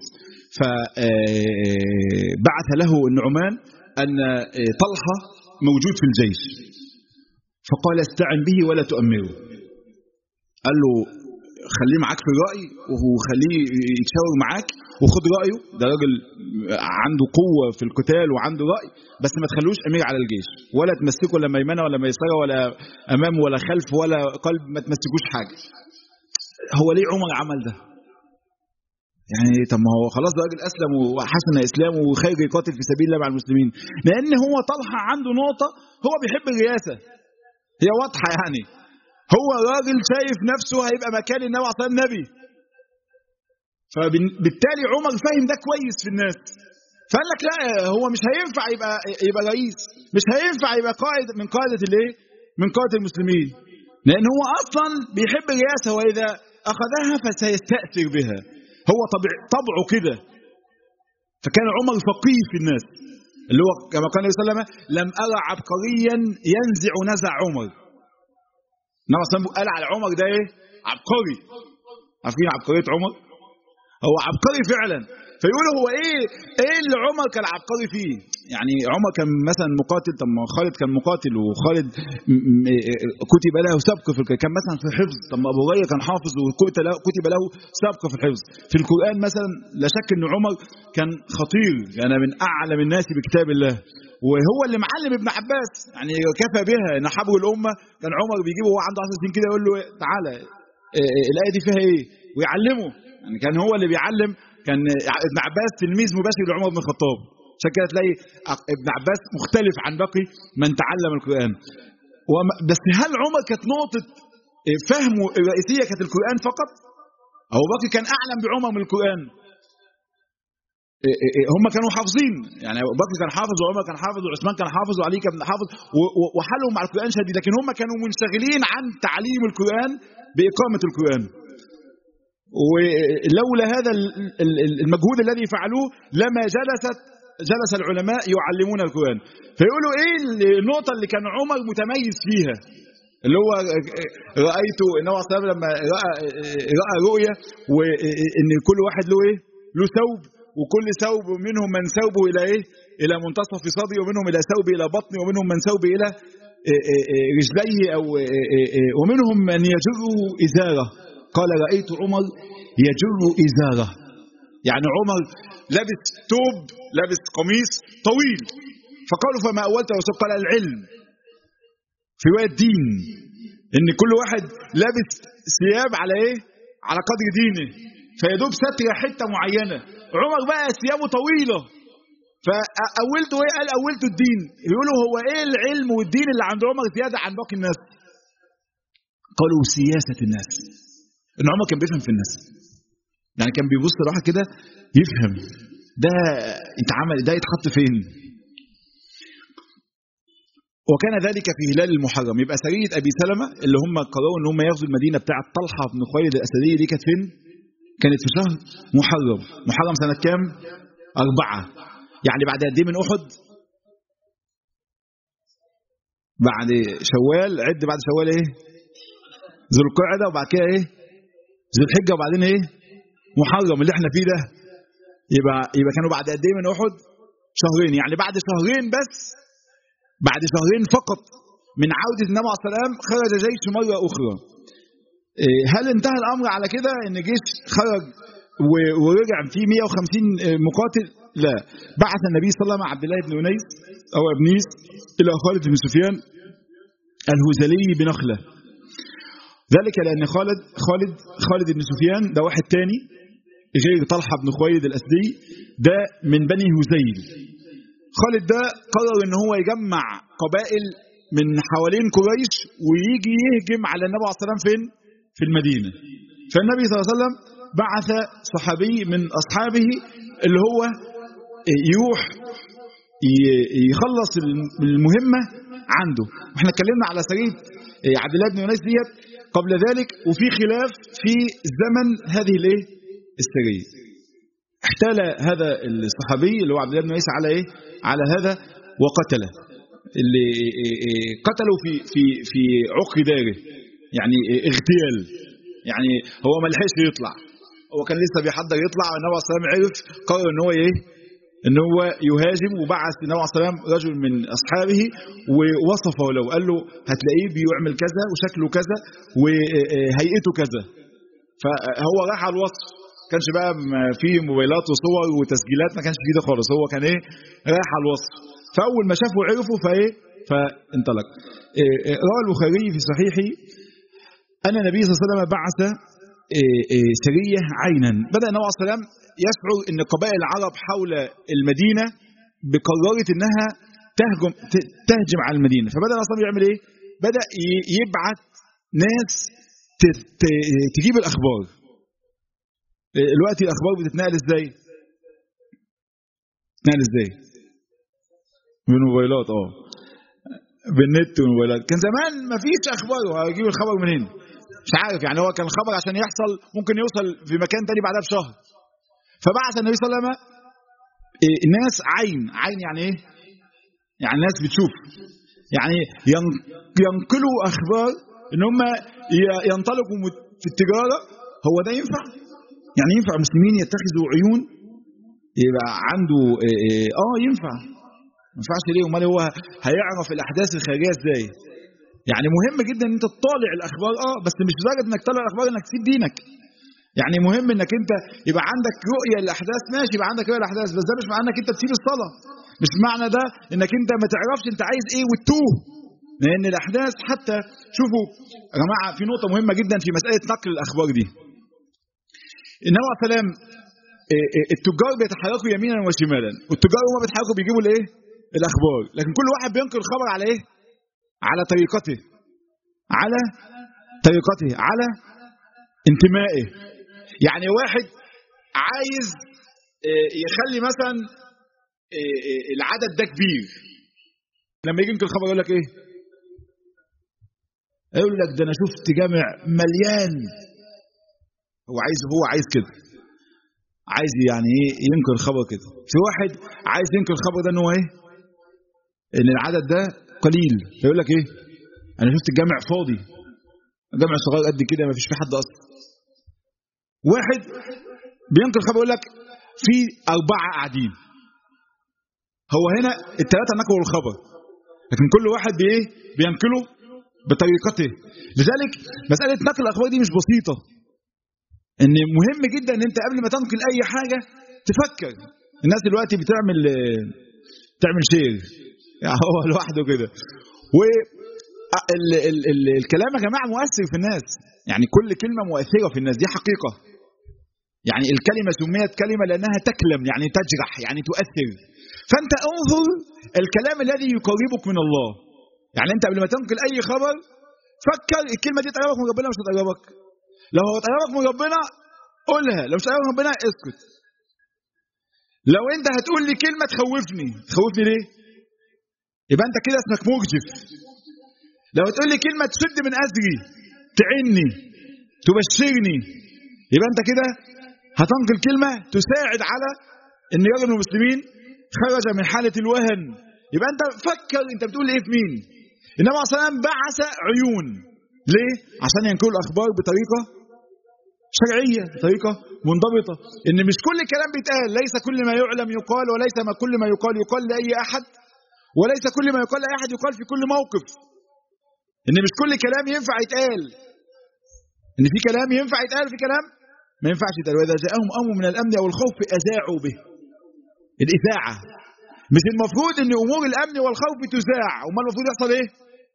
فبعث له النعمان أن طلحة موجود في الجيش فقال استعن به ولا تؤمره قال له خليه معاك في الرأي وخليه يتشاور معاك وخد رأيه ده راجل عنده قوة في القتال وعنده رأي بس ما تخلوش أمير على الجيش ولا تمسكه لا ميمنة ولا ميسرة ولا أمام ولا خلف ولا قلب ما تمسكوش حاجة هو ليه عمر عمل ده يعني طب ما هو خلاص ده راجل أسلم وحسن إسلامه وخير يقاتل في سبيل الله مع المسلمين لأن هو طلحة عنده نقطة هو بيحب الرئاسة هي واضحة يعني هو راجل شايف نفسه هيبقى مكان النبي عليه الصلاه نبي فبالتالي عمر فاهم ده كويس في الناس فقال لك لا هو مش هينفع يبقى يبقى رئيس مش هينفع يبقى قائد من قاده الايه من قاده المسلمين لان هو اصلا بيحب الرئاسه واذا اخذها فسيستاثر بها هو طبع طبعه كده فكان عمر فقيه في الناس اللي هو كما قال النبي صلى الله عليه وسلم لم ارى عبقريا ينزع نزع عمر انما اصلا قال على عمر ده ايه عبقري عارفين عبقريه عمر هو عبقري فعلا فيقولوا هو ايه ايه اللي عمر كان عبقري فيه يعني عمر كان مثلا مقاتل طب ما خالد كان مقاتل وخالد كتب له سبق في القرآن كان مثلا في الحفظ طب ما ابو هريره كان حافظ وكتب له سبق في الحفظ في القران مثلا لا شك ان عمر كان خطير كان يعني من اعلم الناس بكتاب الله وهو اللي معلم ابن عباس يعني كفى بها ان حبر الامه كان عمر بيجيبه وهو عنده 10 سنين كده يقول له تعالى الايه دي فيها ايه ويعلمه يعني كان هو اللي بيعلم كان ابن عباس تلميذ مباشر لعمر بن الخطاب عشان كده تلاقي ابن عباس مختلف عن باقي من تعلم القران بس هل عمر كانت نقطه فهمه الرئيسيه كانت القران فقط او باقي كان اعلم بعمر من القران هم كانوا حافظين يعني ابو بكر كان حافظ وعمر كان حافظ وعثمان كان حافظ وعلي كان حافظ وحالهم مع القران شديد لكن هم كانوا منشغلين عن تعليم القران باقامه القران ولولا هذا المجهود الذي فعلوه لما جلست جلس العلماء يعلمون القران فيقولوا ايه النقطه اللي كان عمر متميز فيها اللي هو رايت النبي صلى الله عليه وسلم لما راى راى رؤيه وان كل واحد له ايه له ثوب وكل ثوب منهم من ثوبه الى ايه الى منتصف صدري ومنهم الى ثوبه الى بطني ومنهم من ثوبه الى رجليه او ومنهم من يجره ازاره قال رايت عمر يجر ازاره يعني عمر لابس ثوب لابس قميص طويل فقالوا فما اولت يا رسول قال العلم في روايه الدين ان كل واحد لابس ثياب على ايه على قدر دينه فيدوب ستر حته معينه عمر بقى ثيابه طويله فاولته ايه قال اولته الدين يقولوا هو ايه العلم والدين اللي عند عمر زياده عن باقي الناس قالوا سياسه الناس ان عمر كان بيفهم في الناس يعني كان بيبص راحه كده يفهم ده يتعمل ده يتحط فين وكان ذلك في هلال المحرم يبقى سريه ابي سلمه اللي هم قرروا ان هم ياخذوا المدينه بتاعه طلحه بن خويلد الاسديه دي كانت فين؟ كانت في شهر محرم محرم سنه كام؟ أربعة يعني بعد قد ايه من أحد؟ بعد شوال عد بعد شوال ايه؟ ذو القعدة وبعد كده ايه؟ ذو الحجة وبعدين ايه؟ محرم اللي احنا فيه ده يبقى يبقى كانوا بعد قد ايه من أحد؟ شهرين يعني بعد شهرين بس بعد شهرين فقط من عودة النبي عليه السلام خرج جيش مرة أخرى هل انتهى الأمر على كده إن جيش خرج ورجع فيه 150 مقاتل لا بعث النبي صلى الله عليه وسلم عبد الله بن أنيس أو أبنيس إلى خالد بن سفيان الهزلي بنخلة ذلك لأن خالد خالد خالد بن سفيان ده واحد تاني غير طلحة بن خويلد الأسدي ده من بني هزيل خالد ده قرر ان هو يجمع قبائل من حوالين قريش ويجي يهجم على النبي عليه الصلاه والسلام فين؟ في المدينه. فالنبي صلى الله عليه وسلم بعث صحابي من اصحابه اللي هو يروح يخلص المهمه عنده، واحنا اتكلمنا على سريه عبد الله بن انيس ديت قبل ذلك وفي خلاف في زمن هذه الايه؟ السريه. احتال هذا الصحابي اللي هو عبد الله بن انيس على ايه؟ على هذا وقتله اللي قتله في في في عق داره يعني اغتيال يعني هو ما لحقش يطلع هو كان لسه بيحضر يطلع النبي صلى الله عليه وسلم عرف قرر ان هو ايه ان هو يهاجم وبعث النبي عليه الصلاه والسلام رجل من اصحابه ووصفه له قال له هتلاقيه بيعمل كذا وشكله كذا وهيئته كذا فهو راح على الوصف كانش بقى في موبايلات وصور وتسجيلات ما كانش فيه ده خالص هو كان ايه رايح على الوصف فاول ما شافه عرفه فايه فانطلق إيه روى البخاري في صحيحه ان النبي صلى الله عليه وسلم بعث إيه إيه سريه عينا بدا النبي عليه السلام يشعر ان قبائل العرب حول المدينه بقررت انها تهجم تهجم على المدينه فبدا النبي صلى الله عليه وسلم يعمل ايه بدا يبعث ناس تجيب الاخبار دلوقتي الاخبار بتتنقل ازاي بتتنقل ازاي بالموبايلات اه بالنت والموبايلات كان زمان ما فيش اخبار هيجيب الخبر منين مش عارف يعني هو كان الخبر عشان يحصل ممكن يوصل في مكان تاني بعدها بشهر فبعث النبي صلى الله عليه وسلم الناس عين عين يعني ايه يعني الناس بتشوف يعني ينقلوا اخبار ان هم ينطلقوا في التجاره هو ده ينفع يعني ينفع مسلمين يتخذوا عيون يبقى عنده اه, آه ينفع ما ينفعش ليه امال هو هيعرف الاحداث الخارجيه ازاي يعني مهم جدا ان انت تطالع الاخبار اه بس مش لدرجه انك تطالع الاخبار انك تسيب دينك يعني مهم انك انت يبقى عندك رؤيه للاحداث ماشي يبقى عندك رؤيه للاحداث بس ده مش معناه انك انت تسيب الصلاه مش معنى ده انك انت ما تعرفش انت عايز ايه وتتوه لان الاحداث حتى شوفوا يا جماعه في نقطه مهمه جدا في مساله نقل الاخبار دي النبي عليه السلام التجار بيتحركوا يمينا وشمالا والتجار هم بيتحركوا بيجيبوا الايه الاخبار لكن كل واحد بينقل الخبر على ايه على طريقته على طريقته على انتمائه يعني واحد عايز يخلي مثلا العدد ده كبير لما يجي ينقل الخبر يقول لك ايه يقول لك ده انا شفت جامع مليان هو عايز هو عايز كده عايز يعني ايه ينقل الخبر كده في واحد عايز ينقل الخبر ده ان هو ايه ان العدد ده قليل يقول لك ايه انا شفت الجامع فاضي الجامع صغير قد كده ما فيش فيه حد اصلا واحد بينقل الخبر يقول لك في اربعه قاعدين هو هنا الثلاثه نقلوا الخبر لكن كل واحد بايه بينقله بطريقته لذلك مساله نقل الاخبار دي مش بسيطه ان مهم جدا ان انت قبل ما تنقل اي حاجه تفكر الناس دلوقتي بتعمل تعمل شير يعني هو لوحده كده و ال ال ال الكلام يا جماعه مؤثر في الناس يعني كل كلمه مؤثره في الناس دي حقيقه يعني الكلمه سميت كلمه لانها تكلم يعني تجرح يعني تؤثر فانت انظر الكلام الذي يقربك من الله يعني انت قبل ما تنقل اي خبر فكر الكلمه دي تقربك من ربنا مش هتقربك لو هو تقربك من ربنا قولها لو مش تقربك من ربنا اسكت لو انت هتقول لي كلمه تخوفني تخوفني ليه يبقى انت كده اسمك مرجف لو تقول لي كلمه تشد من ازري تعني تبشرني يبقى انت كده هتنقل كلمه تساعد على ان رجل من المسلمين خرج من حاله الوهن يبقى انت فكر انت بتقول ايه في مين النبي عليه الصلاه والسلام بعث عيون ليه عشان ينقلوا الاخبار بطريقه شرعيه بطريقه منضبطه ان مش كل كلام بيتقال ليس كل ما يعلم يقال وليس ما كل ما يقال يقال لاي احد وليس كل ما يقال لاي احد يقال في كل موقف ان مش كل كلام ينفع يتقال ان في كلام ينفع يتقال في كلام ما ينفعش يتقال واذا جاءهم امر من الامن او الخوف اذاعوا به الاذاعه مش المفروض ان امور الامن والخوف تذاع امال المفروض يحصل ايه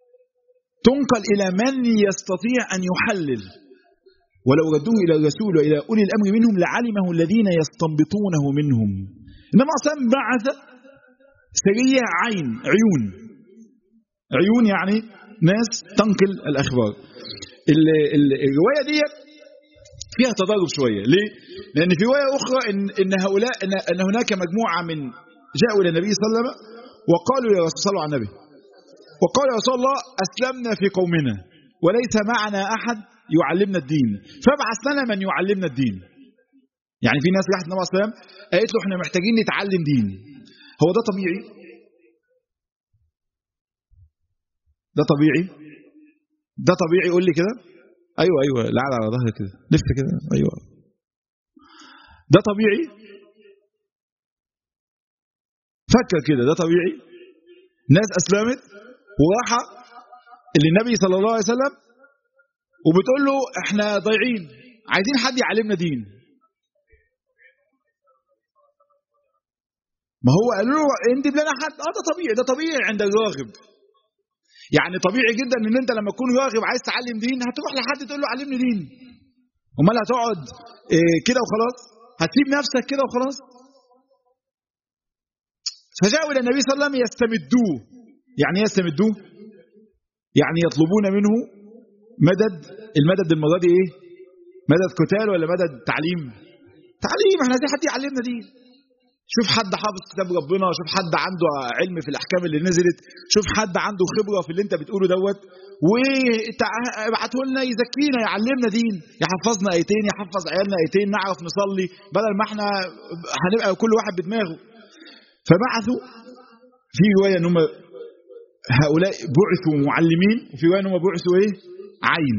تنقل الى من يستطيع ان يحلل ولو ردوه الى الرسول والى اولي الامر منهم لعلمه الذين يستنبطونه منهم انما اصلا بعث سريه عين عيون عيون يعني ناس تنقل الاخبار ال ال الروايه دي فيها تضارب شويه ليه لان في روايه اخرى ان ان هؤلاء ان, إن هناك مجموعه من جاءوا الى النبي صلى الله عليه وسلم وقالوا يا رسول الله على النبي وقالوا يا رسول الله اسلمنا في قومنا وليس معنا احد يعلمنا الدين فابعث لنا من يعلمنا الدين يعني في ناس راحت النبي صلى الله عليه وسلم قالت له احنا محتاجين نتعلم دين هو ده طبيعي ده طبيعي ده طبيعي قول لي كده ايوه ايوه العب على ظهرك كده لف كده ايوه ده طبيعي فكر كده ده طبيعي ناس اسلمت وراحه للنبي صلى الله عليه وسلم وبتقول له احنا ضايعين عايزين حد يعلمنا دين ما هو قالوا له انجب لنا حد اه ده طبيعي ده طبيعي عند الراغب يعني طبيعي جدا ان انت لما تكون راغب عايز تعلم دين هتروح لحد تقول له علمني دين امال هتقعد إيه كده وخلاص هتسيب نفسك كده وخلاص فجاءوا الى النبي صلى الله عليه وسلم يستمدوه يعني ايه يستمدوه يعني يطلبون منه مدد المدد المره دي ايه مدد قتال ولا مدد تعليم تعليم احنا عايزين حد يعلمنا دين شوف حد حافظ كتاب ربنا شوف حد عنده علم في الاحكام اللي نزلت شوف حد عنده خبره في اللي انت بتقوله دوت وابعته لنا يزكينا يعلمنا دين يحفظنا ايتين يحفظ عيالنا ايتين نعرف نصلي بدل ما احنا هنبقى كل واحد بدماغه فبعثوا في روايه ان هم هؤلاء بعثوا معلمين وفي روايه ان هم بعثوا ايه عين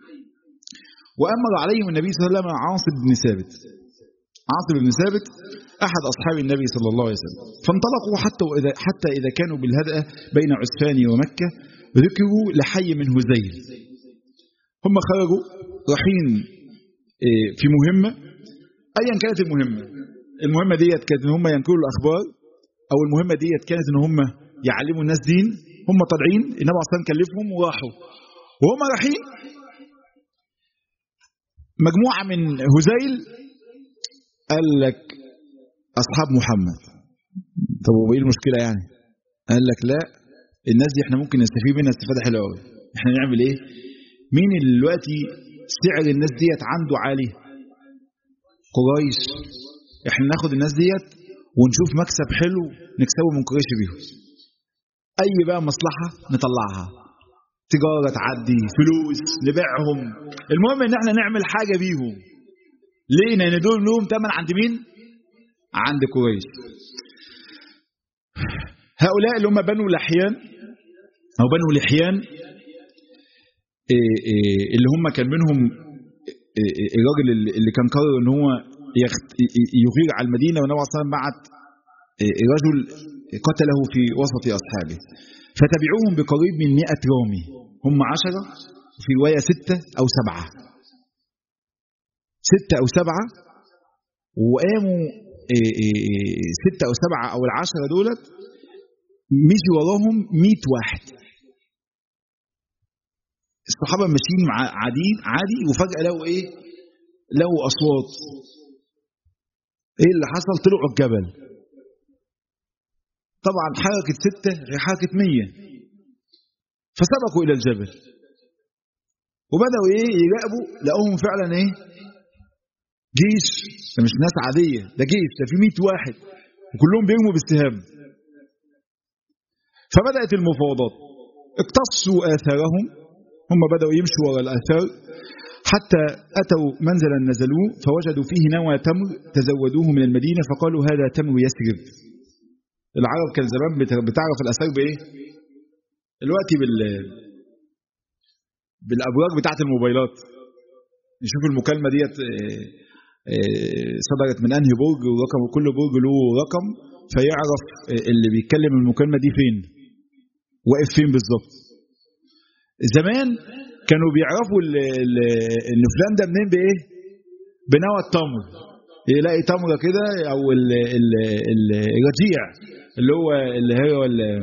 وامر عليهم النبي صلى الله عليه وسلم عاصم بن ثابت عاصم بن ثابت أحد أصحاب النبي صلى الله عليه وسلم فانطلقوا حتى إذا, حتى إذا كانوا بالهدأة بين عسفان ومكة ذكروا لحي من هزيل هم خرجوا رايحين في مهمة أيا كانت المهمة المهمة ديت كانت إن هم ينقلوا الأخبار أو المهمة ديت كانت إن هم يعلموا الناس دين هم طالعين النبي عليه الصلاة كلفهم وراحوا وهم رايحين مجموعة من هزيل قال لك أصحاب محمد طب وإيه المشكلة يعني قال لك لا الناس دي احنا ممكن نستفيد منها استفادة حلوة قوي احنا نعمل ايه مين اللي دلوقتي سعر الناس ديت عنده عالي قريش احنا ناخد الناس ديت ونشوف مكسب حلو نكسبه من قريش بيهم اي بقى مصلحة نطلعها تجارة تعدي فلوس نبيعهم المهم ان احنا نعمل حاجة بيهم ليه لان دول لهم تمن عند مين عند قريش هؤلاء اللي هم بنو لحيان او بنو لحيان اللي هم كان منهم الراجل اللي كان قرر ان هو يغير على المدينه والنبي صلى الله عليه وسلم بعت رجل قتله في وسط اصحابه فتبعوهم بقريب من 100 رامي هم عشرة في رواية ستة أو سبعة ستة أو سبعة وقاموا ستة أو سبعة أو العشرة دولت مشي وراهم 100 واحد الصحابة ماشيين مع عادي عادي وفجأة لقوا إيه؟ لقوا أصوات إيه اللي حصل؟ طلعوا الجبل طبعا حركة ستة غير حركة مية فسبقوا إلى الجبل وبدأوا إيه يراقبوا لقوهم فعلا إيه جيش ده مش ناس عادية ده جيش ده في 100 واحد وكلهم بيرموا بالسهام فبدأت المفاوضات اقتصوا آثارهم هم بدأوا يمشوا وراء الآثار حتى أتوا منزلا نزلوه فوجدوا فيه نوى تمر تزودوه من المدينة فقالوا هذا تمر يسرب العرب كان زمان بتعرف الآثار بإيه دلوقتي بال بالأبراج بتاعت الموبايلات نشوف المكالمة ديت صدرت من أنهي برج ورقم كل برج له رقم فيعرف اللي بيتكلم المكالمة دي فين واقف فين بالظبط زمان كانوا بيعرفوا ان فلان ده منين بايه بنوى التمر يلاقي تمره كده او الرجيع اللي هو اللي هو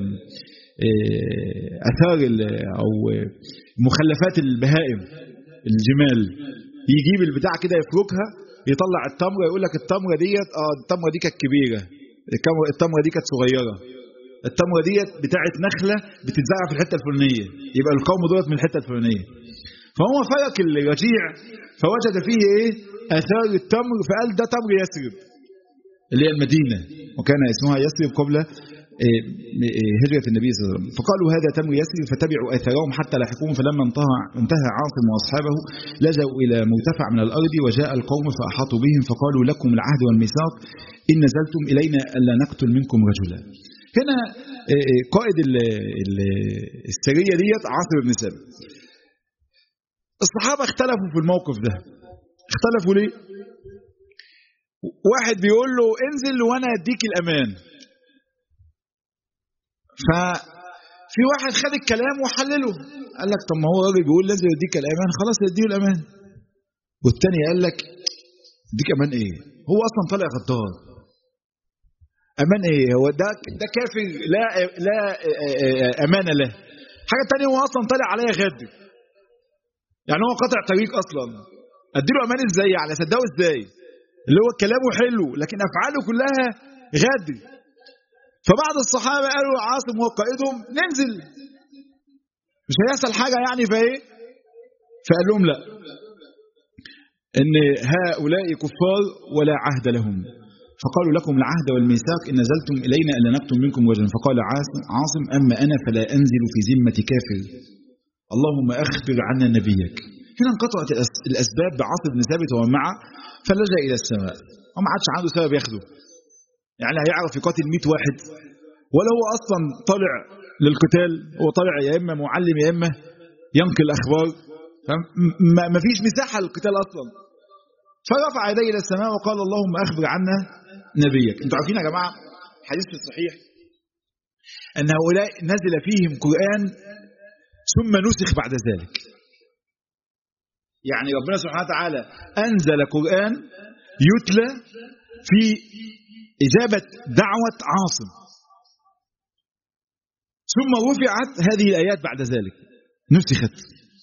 اثار او مخلفات البهائم الجمال يجيب البتاع كده يفركها يطلع التمره يقول لك التمره ديت اه التمره دي كانت كبيره التمره دي كانت صغيره التمره ديت بتاعت نخله بتتزرع في الحته الفلانيه يبقى القوم دولت من الحته الفلانيه فهو فرك الرجيع فوجد فيه ايه اثار التمر فقال ده تمر يثرب اللي هي المدينه وكان اسمها يثرب قبل هجرة النبي صلى الله عليه وسلم فقالوا هذا تمر يثرب فتبعوا اثارهم حتى لاحقوهم فلما انتهى انتهى عاصم واصحابه لجأوا الى مرتفع من الارض وجاء القوم فاحاطوا بهم فقالوا لكم العهد والميثاق ان نزلتم الينا الا نقتل منكم رجلا هنا قائد السرية ديت عاصم بن ثابت الصحابة اختلفوا في الموقف ده اختلفوا ليه واحد بيقول له انزل وانا اديك الامان ففي واحد خد الكلام وحلله قال لك طب ما هو راجل بيقول لازم يديك الامان خلاص اديه الامان والتاني قال لك اديك امان ايه هو اصلا طالع غدار امان ايه هو ده ده كافر لا لا امان له حاجه تانية هو اصلا طالع عليا غدر يعني هو قاطع طريق اصلا اديله امان ازاي يعني اصدقه ازاي اللي هو كلامه حلو لكن افعاله كلها غدر فبعض الصحابه قالوا عاصم هو قائدهم ننزل مش هيحصل حاجه يعني فايه فقال لهم لا ان هؤلاء كفار ولا عهد لهم فقالوا لكم العهد والميثاق إن نزلتم إلينا ألا نقتل منكم وجلا فقال عاصم أما أنا فلا أنزل في ذمة كافر اللهم أخبر عنا نبيك هنا انقطعت الأسباب بعاصم بن ثابت ومن معه فلجأ إلى السماء وما عادش عنده سبب ياخده يعني هيعرف يقاتل 100 واحد ولا هو أصلا طالع للقتال هو طالع يا إما معلم يا إما ينقل أخبار ما فيش مساحة للقتال أصلا فرفع يديه إلى السماء وقال اللهم أخبر عنا نبيك انتوا عارفين يا جماعه حديث في الصحيح ان هؤلاء نزل فيهم قران ثم نسخ بعد ذلك يعني ربنا سبحانه وتعالى انزل قران يتلى في اجابه دعوه عاصم ثم رفعت هذه الايات بعد ذلك نسخت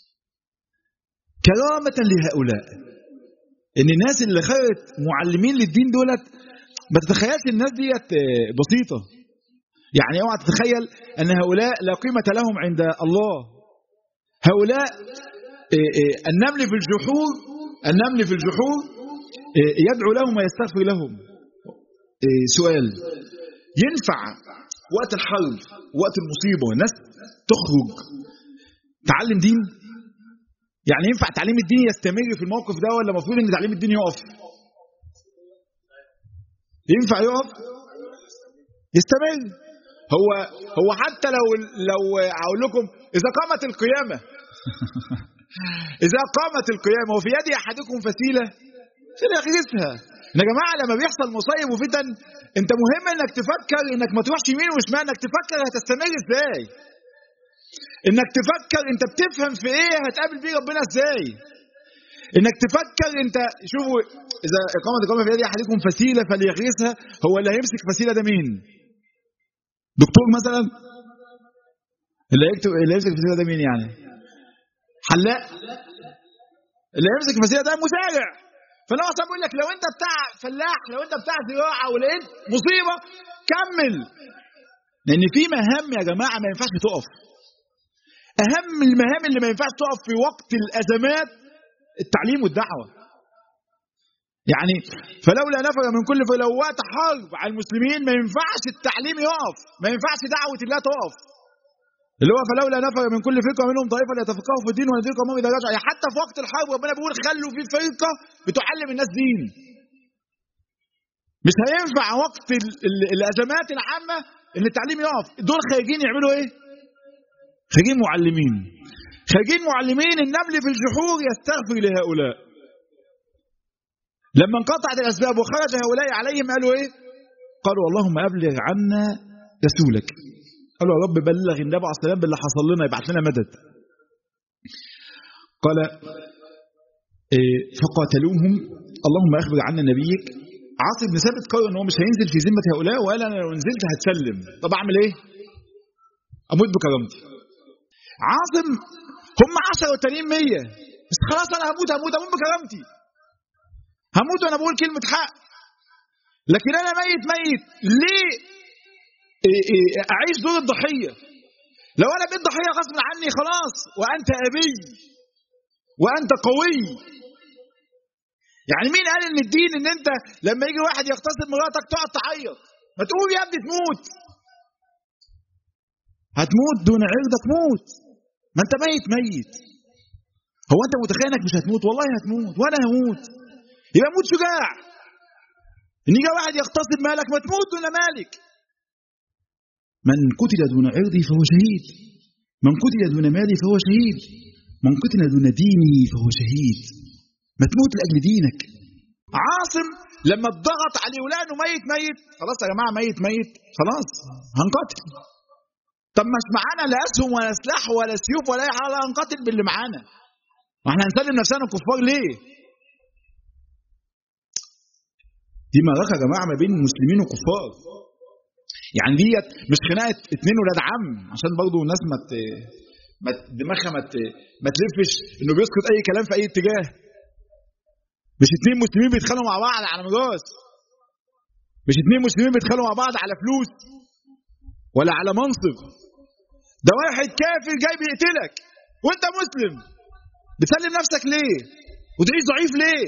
كرامه لهؤلاء ان الناس اللي خرجت معلمين للدين دولت ما تتخيلش الناس ديت بسيطه يعني اوعى تتخيل ان هؤلاء لا قيمه لهم عند الله هؤلاء النمل في الجحور النمل في الجحور يدعو لهم ويستغفر لهم سؤال ينفع وقت الحرب وقت المصيبه الناس تخرج تعلم دين يعني ينفع تعليم الدين يستمر في الموقف ده ولا المفروض ان تعليم الدين يقف ينفع يقف يستمر هو هو حتى لو لو اقول لكم اذا قامت القيامه اذا قامت القيامه وفي يد احدكم فسيله فليغرسها يا جماعه لما بيحصل مصايب وفتن انت مهم انك تفكر انك ما تروحش يمين وشمال انك تفكر هتستمر ازاي انك تفكر انت بتفهم في ايه هتقابل بيه ربنا ازاي انك تفكر انت شوفوا اذا اقامه اقامه في يد احدكم فسيله فليغرسها هو اللي هيمسك فسيله ده مين دكتور مثلا اللي هيكتب اللي هيمسك فسيله ده مين يعني حلاق اللي هيمسك فسيله ده مزارع فانا اصلا بقول لك لو انت بتاع فلاح لو انت بتاع زراعه ولقيت مصيبه كمل لان في مهام يا جماعه ما ينفعش تقف اهم المهام اللي ما ينفعش تقف في وقت الازمات التعليم والدعوه يعني فلولا نفر من كل فلو وقت حرب على المسلمين ما ينفعش التعليم يقف ما ينفعش دعوه الله تقف اللي هو فلولا نفر من كل فرقه منهم طائفه ليتفقهوا في الدين ونذيقهم اذا رجعوا يعني حتى في وقت الحرب ربنا بيقول خلوا في فرقه بتعلم الناس دين مش هينفع وقت الازمات العامه ان التعليم يقف دول خارجين يعملوا ايه خارجين معلمين خارجين معلمين النمل في الجحور يستغفر لهؤلاء لما انقطعت الاسباب وخرج هؤلاء عليهم قالوا ايه قالوا اللهم ابلغ عنا رسولك قالوا يا رب بلغ النبي عليه السلام باللي حصل لنا يبعث لنا مدد قال إيه فقاتلوهم اللهم اخبر عنا نبيك عاصم بن ثابت قال ان هو مش هينزل في ذمه هؤلاء وقال انا لو نزلت هتسلم طب اعمل ايه؟ اموت بكرامتي عاصم هم 10 والتانيين 100 بس خلاص انا هموت هموت هموت بكرامتي هموت وانا بقول كلمه حق لكن انا ميت ميت ليه إيه إيه اعيش دور الضحيه لو انا بقيت ضحيه غصب عني خلاص وانت ابي وانت قوي يعني مين قال ان الدين ان انت لما يجي واحد يغتصب مراتك تقعد تعيط ما تقول يا ابني تموت هتموت دون عرضك موت ما انت ميت ميت هو انت متخيل انك مش هتموت والله هتموت وانا هموت يبقى موت شجاع ان يجي واحد يغتصب مالك ما تموت دون مالك من قتل دون عرضي فهو شهيد من قتل دون مالي فهو شهيد من قتل دون ديني فهو شهيد ما تموت لاجل دينك عاصم لما اتضغط عليه ولانه ميت ميت خلاص يا جماعه ميت ميت خلاص هنقتل طب مش معانا لا اسهم ولا سلاح ولا سيوف ولا اي حاجه هنقاتل باللي معانا ما احنا هنسلم نفسنا كفار ليه؟ دي معركه يا جماعه ما بين مسلمين وكفار يعني ديت مش خناقه اتنين ولاد عم عشان برضه الناس ما ما دماغها ما ما تلفش انه بيسكت اي كلام في اي اتجاه مش اتنين مسلمين بيتخانقوا مع بعض على ميراث مش اتنين مسلمين بيتخانقوا مع بعض على فلوس ولا على منصب ده واحد كافر جاي بيقتلك وانت مسلم بتسلم نفسك ليه وتعيش ضعيف ليه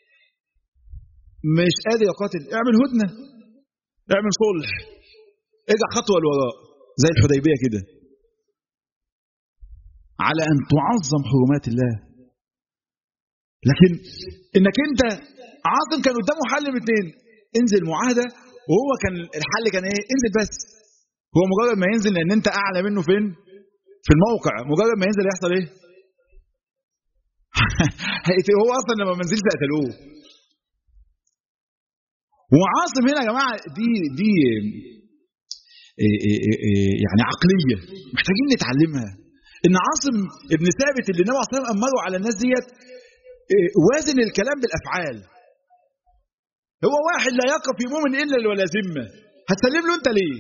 مش قادر يقاتل اعمل هدنه اعمل صلح ارجع خطوه لوراء زي الحديبيه كده على ان تعظم حرمات الله لكن انك انت عاصم كان قدامه حل من اثنين انزل معاهده وهو كان الحل كان ايه انزل بس هو مجرد ما ينزل لان انت اعلى منه فين في الموقع مجرد ما ينزل يحصل ايه هو اصلا لما ما نزلش قتلوه وعاصم هنا يا جماعه دي دي إيه إيه إيه يعني عقليه محتاجين نتعلمها ان عاصم ابن ثابت اللي النبي عليه الصلاه والسلام امره على الناس ديت وازن الكلام بالافعال هو واحد لا يقف في مؤمن الا ولا ذمه هتسلم له انت ليه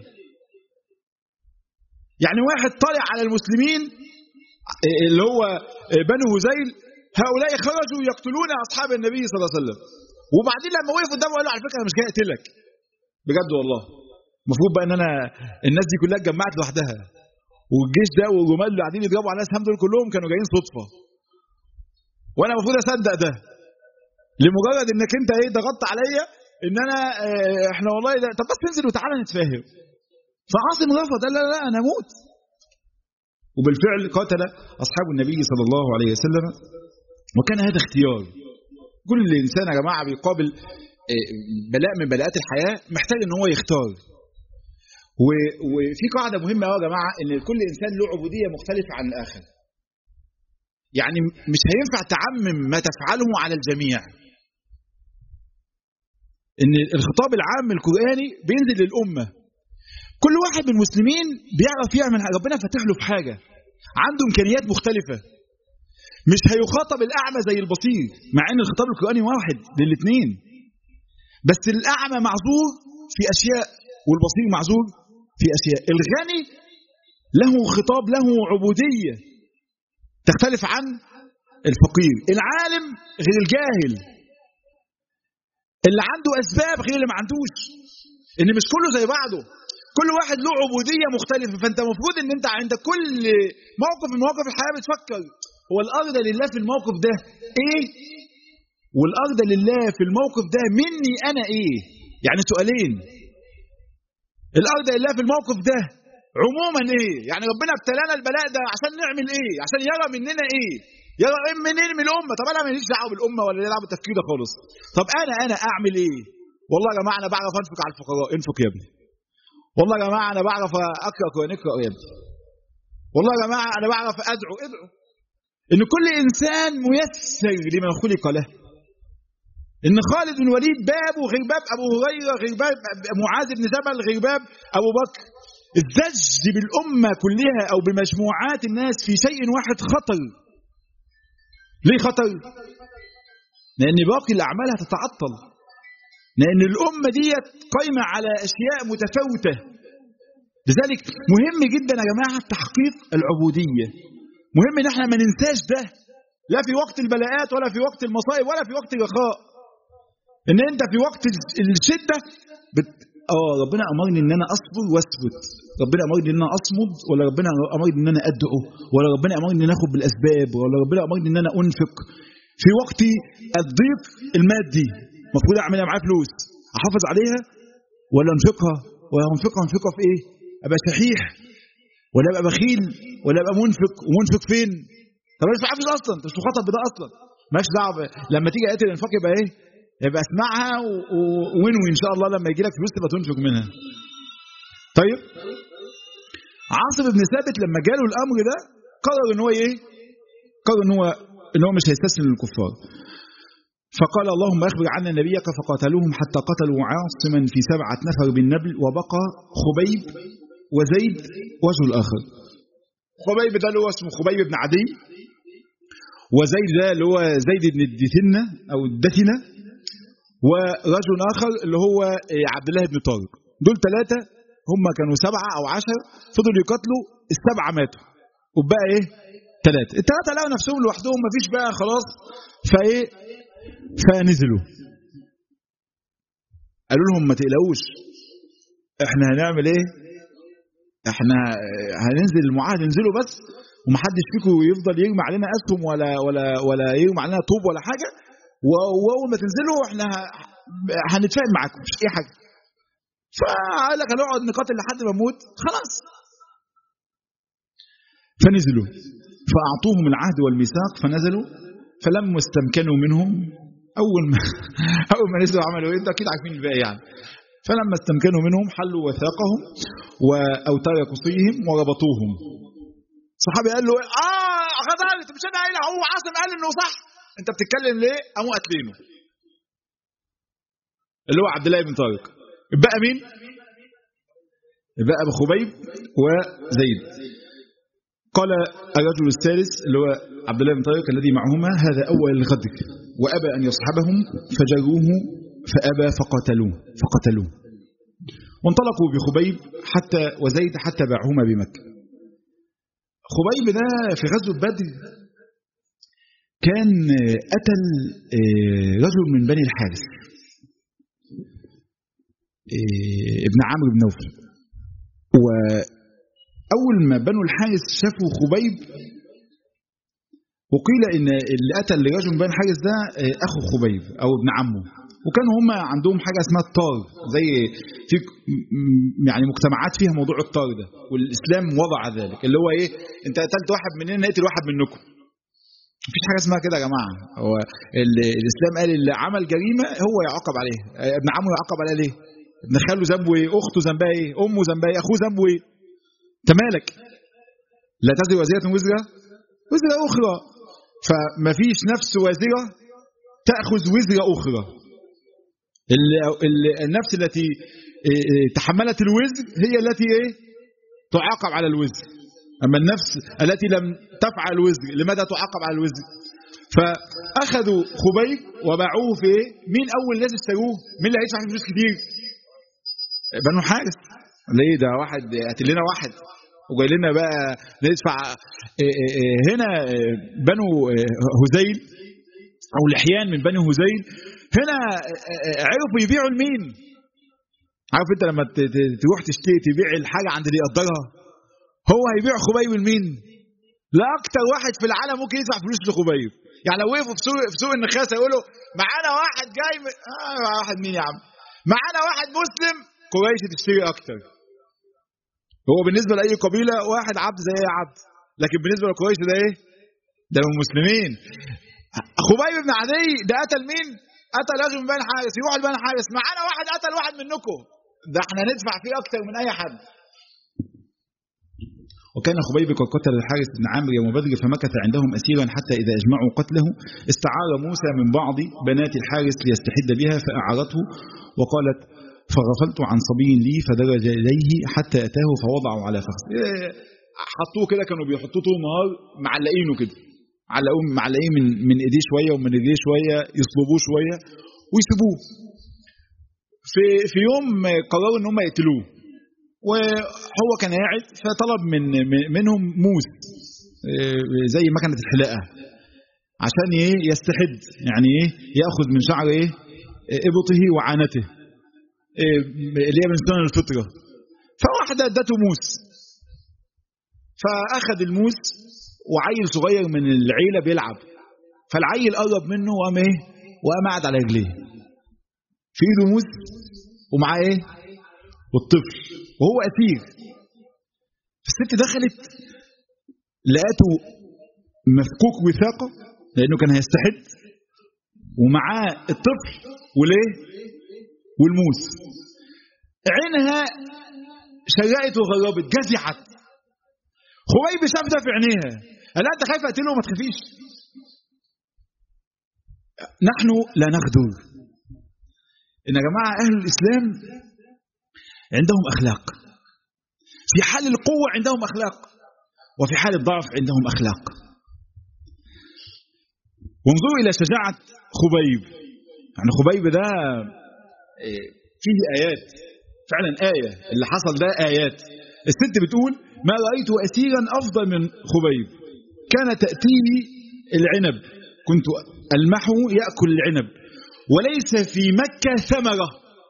يعني واحد طالع على المسلمين اللي هو بنو هزيل هؤلاء خرجوا يقتلون اصحاب النبي صلى الله عليه وسلم وبعدين لما وقف قدامه قال له على فكره انا مش جاي اقتلك بجد والله المفروض بقى ان انا الناس دي كلها اتجمعت لوحدها والجيش ده والجمال اللي قاعدين يضربوا على الناس هم دول كلهم كانوا جايين صدفه وانا المفروض اصدق ده لمجرد انك انت ايه ضغطت عليا ان انا اه احنا والله ده طب بس انزل وتعالى نتفاهم فعاصم رفض قال لا لا انا اموت وبالفعل قاتل اصحاب النبي صلى الله عليه وسلم وكان هذا اختيار كل انسان يا جماعه بيقابل بلاء من بلاءات الحياه محتاج ان هو يختار وفي قاعده مهمه قوي يا جماعه ان كل انسان له عبوديه مختلفه عن الاخر يعني مش هينفع تعمم ما تفعله على الجميع ان الخطاب العام القراني بينزل للامه كل واحد من المسلمين بيعرف يعمل ربنا فاتح له في حاجه عنده امكانيات مختلفه مش هيخاطب الاعمى زي البصير مع ان الخطاب القراني واحد للاثنين بس الاعمى معذور في اشياء والبصير معذور في اشياء الغني له خطاب له عبوديه تختلف عن الفقير العالم غير الجاهل اللي عنده اسباب غير اللي ما عندوش ان مش كله زي بعضه كل واحد له عبوديه مختلفه فانت المفروض ان انت عند كل موقف من مواقف الحياه بتفكر هو الارض لله في الموقف ده ايه والارض لله في الموقف ده مني انا ايه يعني سؤالين الارض لله في الموقف ده عموما ايه يعني ربنا ابتلانا البلاء ده عشان نعمل ايه عشان يرى مننا ايه يرى منين من الامه طب انا ماليش دعوه بالامه ولا ليه دعوه بالتفكير ده خالص طب انا انا اعمل ايه والله يا جماعه انا بعرف انفق على الفقراء انفق يا ابني والله يا جماعه انا بعرف اقرا قران اقرا يا ابني والله يا جماعه انا بعرف ادعو ادعو ان كل انسان ميسر لما خلق له ان خالد بن وليد بابه غير باب ابو هريره غير باب معاذ بن جبل غير باب ابو بكر الزج بالامه كلها او بمجموعات الناس في شيء واحد خطر ليه خطر لان باقي الاعمال هتتعطل لان الامه ديت قايمه على اشياء متفاوته لذلك مهم جدا يا جماعه تحقيق العبوديه مهم ان احنا ما ننساش ده لا في وقت البلاءات ولا في وقت المصائب ولا في وقت الرخاء ان انت في وقت الشده بت... اه ربنا امرني ان انا اصبر واثبت ربنا امرني ان انا اصمد ولا ربنا امرني ان انا ادعو ولا ربنا امرني ان انا اخد بالاسباب ولا ربنا امرني ان انا انفق في وقت الضيق المادي المفروض اعمل معايا فلوس احافظ عليها ولا انفقها ولا انفقها انفقها في ايه ابقى شحيح ولا ابقى بخيل ولا ابقى منفق ومنفق فين طب مش عارف اصلا مش مخاطب بده اصلا مالكش دعوه لما تيجي ايه الانفاق يبقى ايه يبقى اسمعها وانوي ان شاء الله لما يجي لك فلوس تبقى تنفق منها طيب عاصم بن ثابت لما جاله الامر ده قرر ان هو ايه قرر ان هو ان هو مش هيستسلم للكفار فقال اللهم اخبر عنا نبيك فقاتلوهم حتى قتلوا عاصما في سبعه نفر بالنبل وبقى خبيب وزيد وجه الاخر خبيب ده اللي هو اسمه خبيب بن عدي وزيد ده اللي هو زيد بن الدثنه او الدثنه ورجل اخر اللي هو عبد الله بن طارق دول ثلاثه هم كانوا سبعه او عشر فضلوا يقاتلوا السبعه ماتوا وبقى ايه ثلاثه الثلاثه لقوا نفسهم لوحدهم مفيش بقى خلاص فايه فنزلوا قالوا لهم ما تقلقوش احنا هنعمل ايه احنا هننزل المعاهد ننزله بس ومحدش فيكم يفضل يرمي علينا اسهم ولا ولا ولا يرمي علينا طوب ولا حاجه واول ما تنزلوا احنا هنتفاهم معاكم مش اي حاجه فقال لك هنقعد نقاتل لحد ما نموت خلاص فنزلوا فاعطوهم العهد والميثاق فنزلوا فلما استمكنوا منهم اول ما اول ما نزلوا عملوا ايه انتوا اكيد عارفين الباقي يعني فلما استمكنوا منهم حلوا وثاقهم واوتار قصيهم وربطوهم صحابي قال له اه غدرت مش انا قايل هو عاصم قال انه صح انت بتتكلم ليه قاموا قاتلينه اللي هو عبد الله بن طارق بقى مين بقى ابو خبيب وزيد قال الرجل الثالث اللي هو عبد الله بن طارق الذي معهما هذا اول الغدر وابى ان يصحبهم فجروه فابى فقتلوه فقتلوه وانطلقوا بخبيب حتى وزيد حتى باعهما بمكه خبيب ده في غزوه بدر كان قتل رجل من بني الحارث ابن عمرو بن نوفل وأول ما بنو الحارث شافوا خبيب وقيل إن اللي قتل رجل من بني الحارث ده أخو خبيب أو ابن عمه وكانوا هم عندهم حاجة اسمها الطار زي في يعني مجتمعات فيها موضوع الطار ده والإسلام وضع ذلك اللي هو إيه أنت قتلت واحد مننا نقتل واحد منكم مفيش حاجه اسمها كده يا جماعه هو الاسلام قال اللي عمل جريمه هو يعاقب عليها ابن عمه يعاقب عليها ليه ابن خاله ذنبه ايه اخته ذنبها ايه امه ذنبها ايه اخوه ذنبه ايه انت مالك لا تزر وزيره وزر وزر اخرى فمفيش نفس وازره تاخذ وزر اخرى النفس التي تحملت الوزر هي التي ايه تعاقب على الوزر أما النفس التي لم تفعل وزر لماذا تعاقب على الوزر فأخذوا خبيب وباعوه في إيه؟ مين أول ناس اشتروه مين اللي هيدفع فلوس كتير بنو حارس ليه ده واحد قاتل لنا واحد وجاي لنا بقى ندفع هنا بنو هزيل او الاحيان من بني هزيل هنا عرفوا يبيعوا لمين عارف انت لما تروح تشتري تبيع الحاجه عند اللي يقدرها هو هيبيع خبيب لمين؟ لا اكتر واحد في العالم ممكن يدفع فلوس لخبيب يعني لو وقفوا في سوق في سوق النخاسه يقولوا معانا واحد جاي م... آه واحد مين يا عم؟ معانا واحد مسلم قريش تشتري اكتر هو بالنسبه لاي قبيله واحد عبد زي اي عبد لكن بالنسبه لقريش ده ايه؟ ده من المسلمين خبيب بن عدي ده قتل مين؟ قتل رجل من بني حارس يروح لبني حارس معانا واحد قتل واحد منكم ده احنا ندفع فيه اكتر من اي حد وكان خبيب قد قتل الحارث بن عامر يوم بدر فمكث عندهم اسيرا حتى اذا اجمعوا قتله استعار موسى من بعض بنات الحارث ليستحد بها فاعارته وقالت فغفلت عن صبي لي فدرج اليه حتى اتاه فوضعه على فخذ حطوه كده كانوا بيحطوه طول النهار معلقينه كده معلقوه معلقين من من ايديه شويه ومن رجليه شويه يصلبوه شويه ويسيبوه في في يوم قرروا ان هم يقتلوه وهو كان قاعد فطلب من منهم موس زي مكنه الحلاقه عشان ايه يستحد يعني ايه ياخذ من شعر ايه ابطه وعانته إيه اللي هي من سنن الفطره فواحده ادته موس فاخذ الموس وعيل صغير من العيله بيلعب فالعيل قرب منه وقام ايه وقام قاعد على رجليه في ايده موس ومعاه ايه والطفل وهو اسير الست دخلت لقته مفكوك وثاقه لانه كان هيستحد ومعاه الطفل وليه والموس عينها شرقت وغربت جزعت خويب شاف ده في عينيها قال انت خايف اقتله ما تخافيش نحن لا نغدر ان يا جماعه اهل الاسلام عندهم اخلاق في حال القوه عندهم اخلاق وفي حال الضعف عندهم اخلاق وانظروا الى شجاعه خبيب يعني خبيب ده فيه ايات فعلا ايه اللي حصل ده ايات الست بتقول ما رايت اسيرا افضل من خبيب كان تاتيني العنب كنت المحه ياكل العنب وليس في مكه ثمره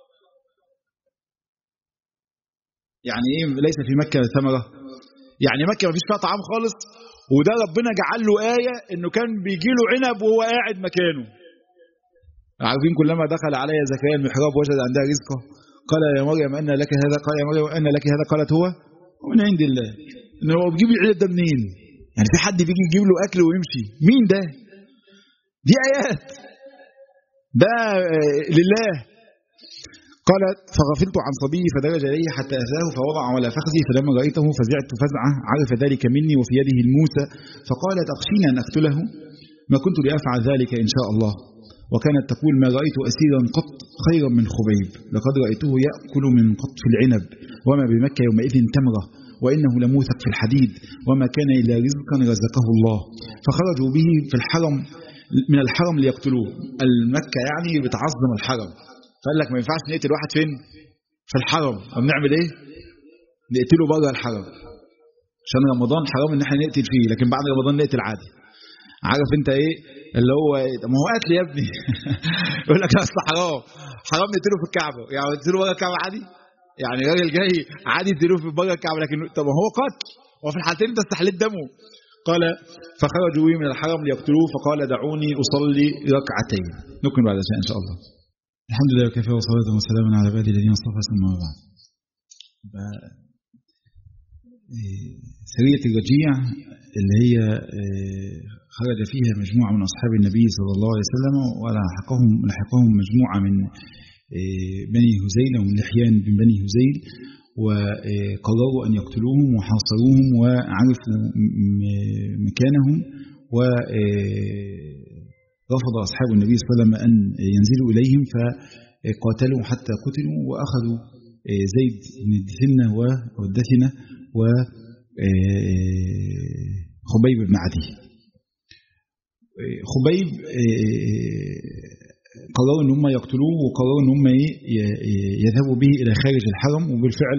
يعني ايه ليس في مكه ثمره يعني مكه ما فيش فيها طعام خالص وده ربنا جعل له ايه انه كان بيجي له عنب وهو قاعد مكانه عارفين كلما دخل علي زكريا المحراب وجد عندها رزقه قال يا مريم ان لك هذا قال يا مريم ان لك هذا قالت هو ومن عند الله ان هو بيجيب العنب ده منين يعني في حد بيجي يجيب له اكل ويمشي مين ده دي ايات ده لله قالت فغفلت عن صبي فدرج اليه حتى اتاه فوضع على فخذي فلما رايته فزعت فزعه عرف ذلك مني وفي يده الموسى فقالت اخشيني ان اقتله ما كنت لافعل ذلك ان شاء الله وكانت تقول ما رأيت أسيرا قط خيرا من خبيب لقد رأيته يأكل من قطف العنب وما بمكة يومئذ تمرة وإنه لموثق في الحديد وما كان إلا رزقا رزقه الله فخرجوا به في الحرم من الحرم ليقتلوه المكة يعني بتعظم الحرم فقال لك ما ينفعش نقتل واحد فين في الحرم طب نعمل ايه نقتله بره الحرم عشان رمضان حرام ان احنا نقتل فيه لكن بعد رمضان نقتل عادي عارف انت ايه اللي هو ايه ما هو قتل يا ابني يقول لك اصل حرام حرام نقتله في الكعبه يعني نقتله بره الكعبه عادي يعني راجل جاي عادي تقتله في بره الكعبه لكن طب هو قتل وفي الحالتين انت استحليت دمه قال فخرجوا من الحرم ليقتلوه فقال دعوني اصلي ركعتين نكمل بعد ان شاء الله الحمد لله وكفى وصلاة وسلاما على عبادي الذين اصطفى ثم بعد سرية الرجيع اللي هي خرج فيها مجموعة من أصحاب النبي صلى الله عليه وسلم ولحقهم لحقهم مجموعة من بني هزيل أو من لحيان بن بني هزيل وقرروا أن يقتلوهم وحاصروهم وعرفوا مكانهم ورفض أصحاب النبي صلى الله عليه وسلم أن ينزلوا إليهم فقاتلوا حتى قتلوا وأخذوا زيد بن الدثنة والدثنة وخبيب بن عدي خبيب قرروا ان هم يقتلوه وقرروا ان هم يذهبوا به الى خارج الحرم وبالفعل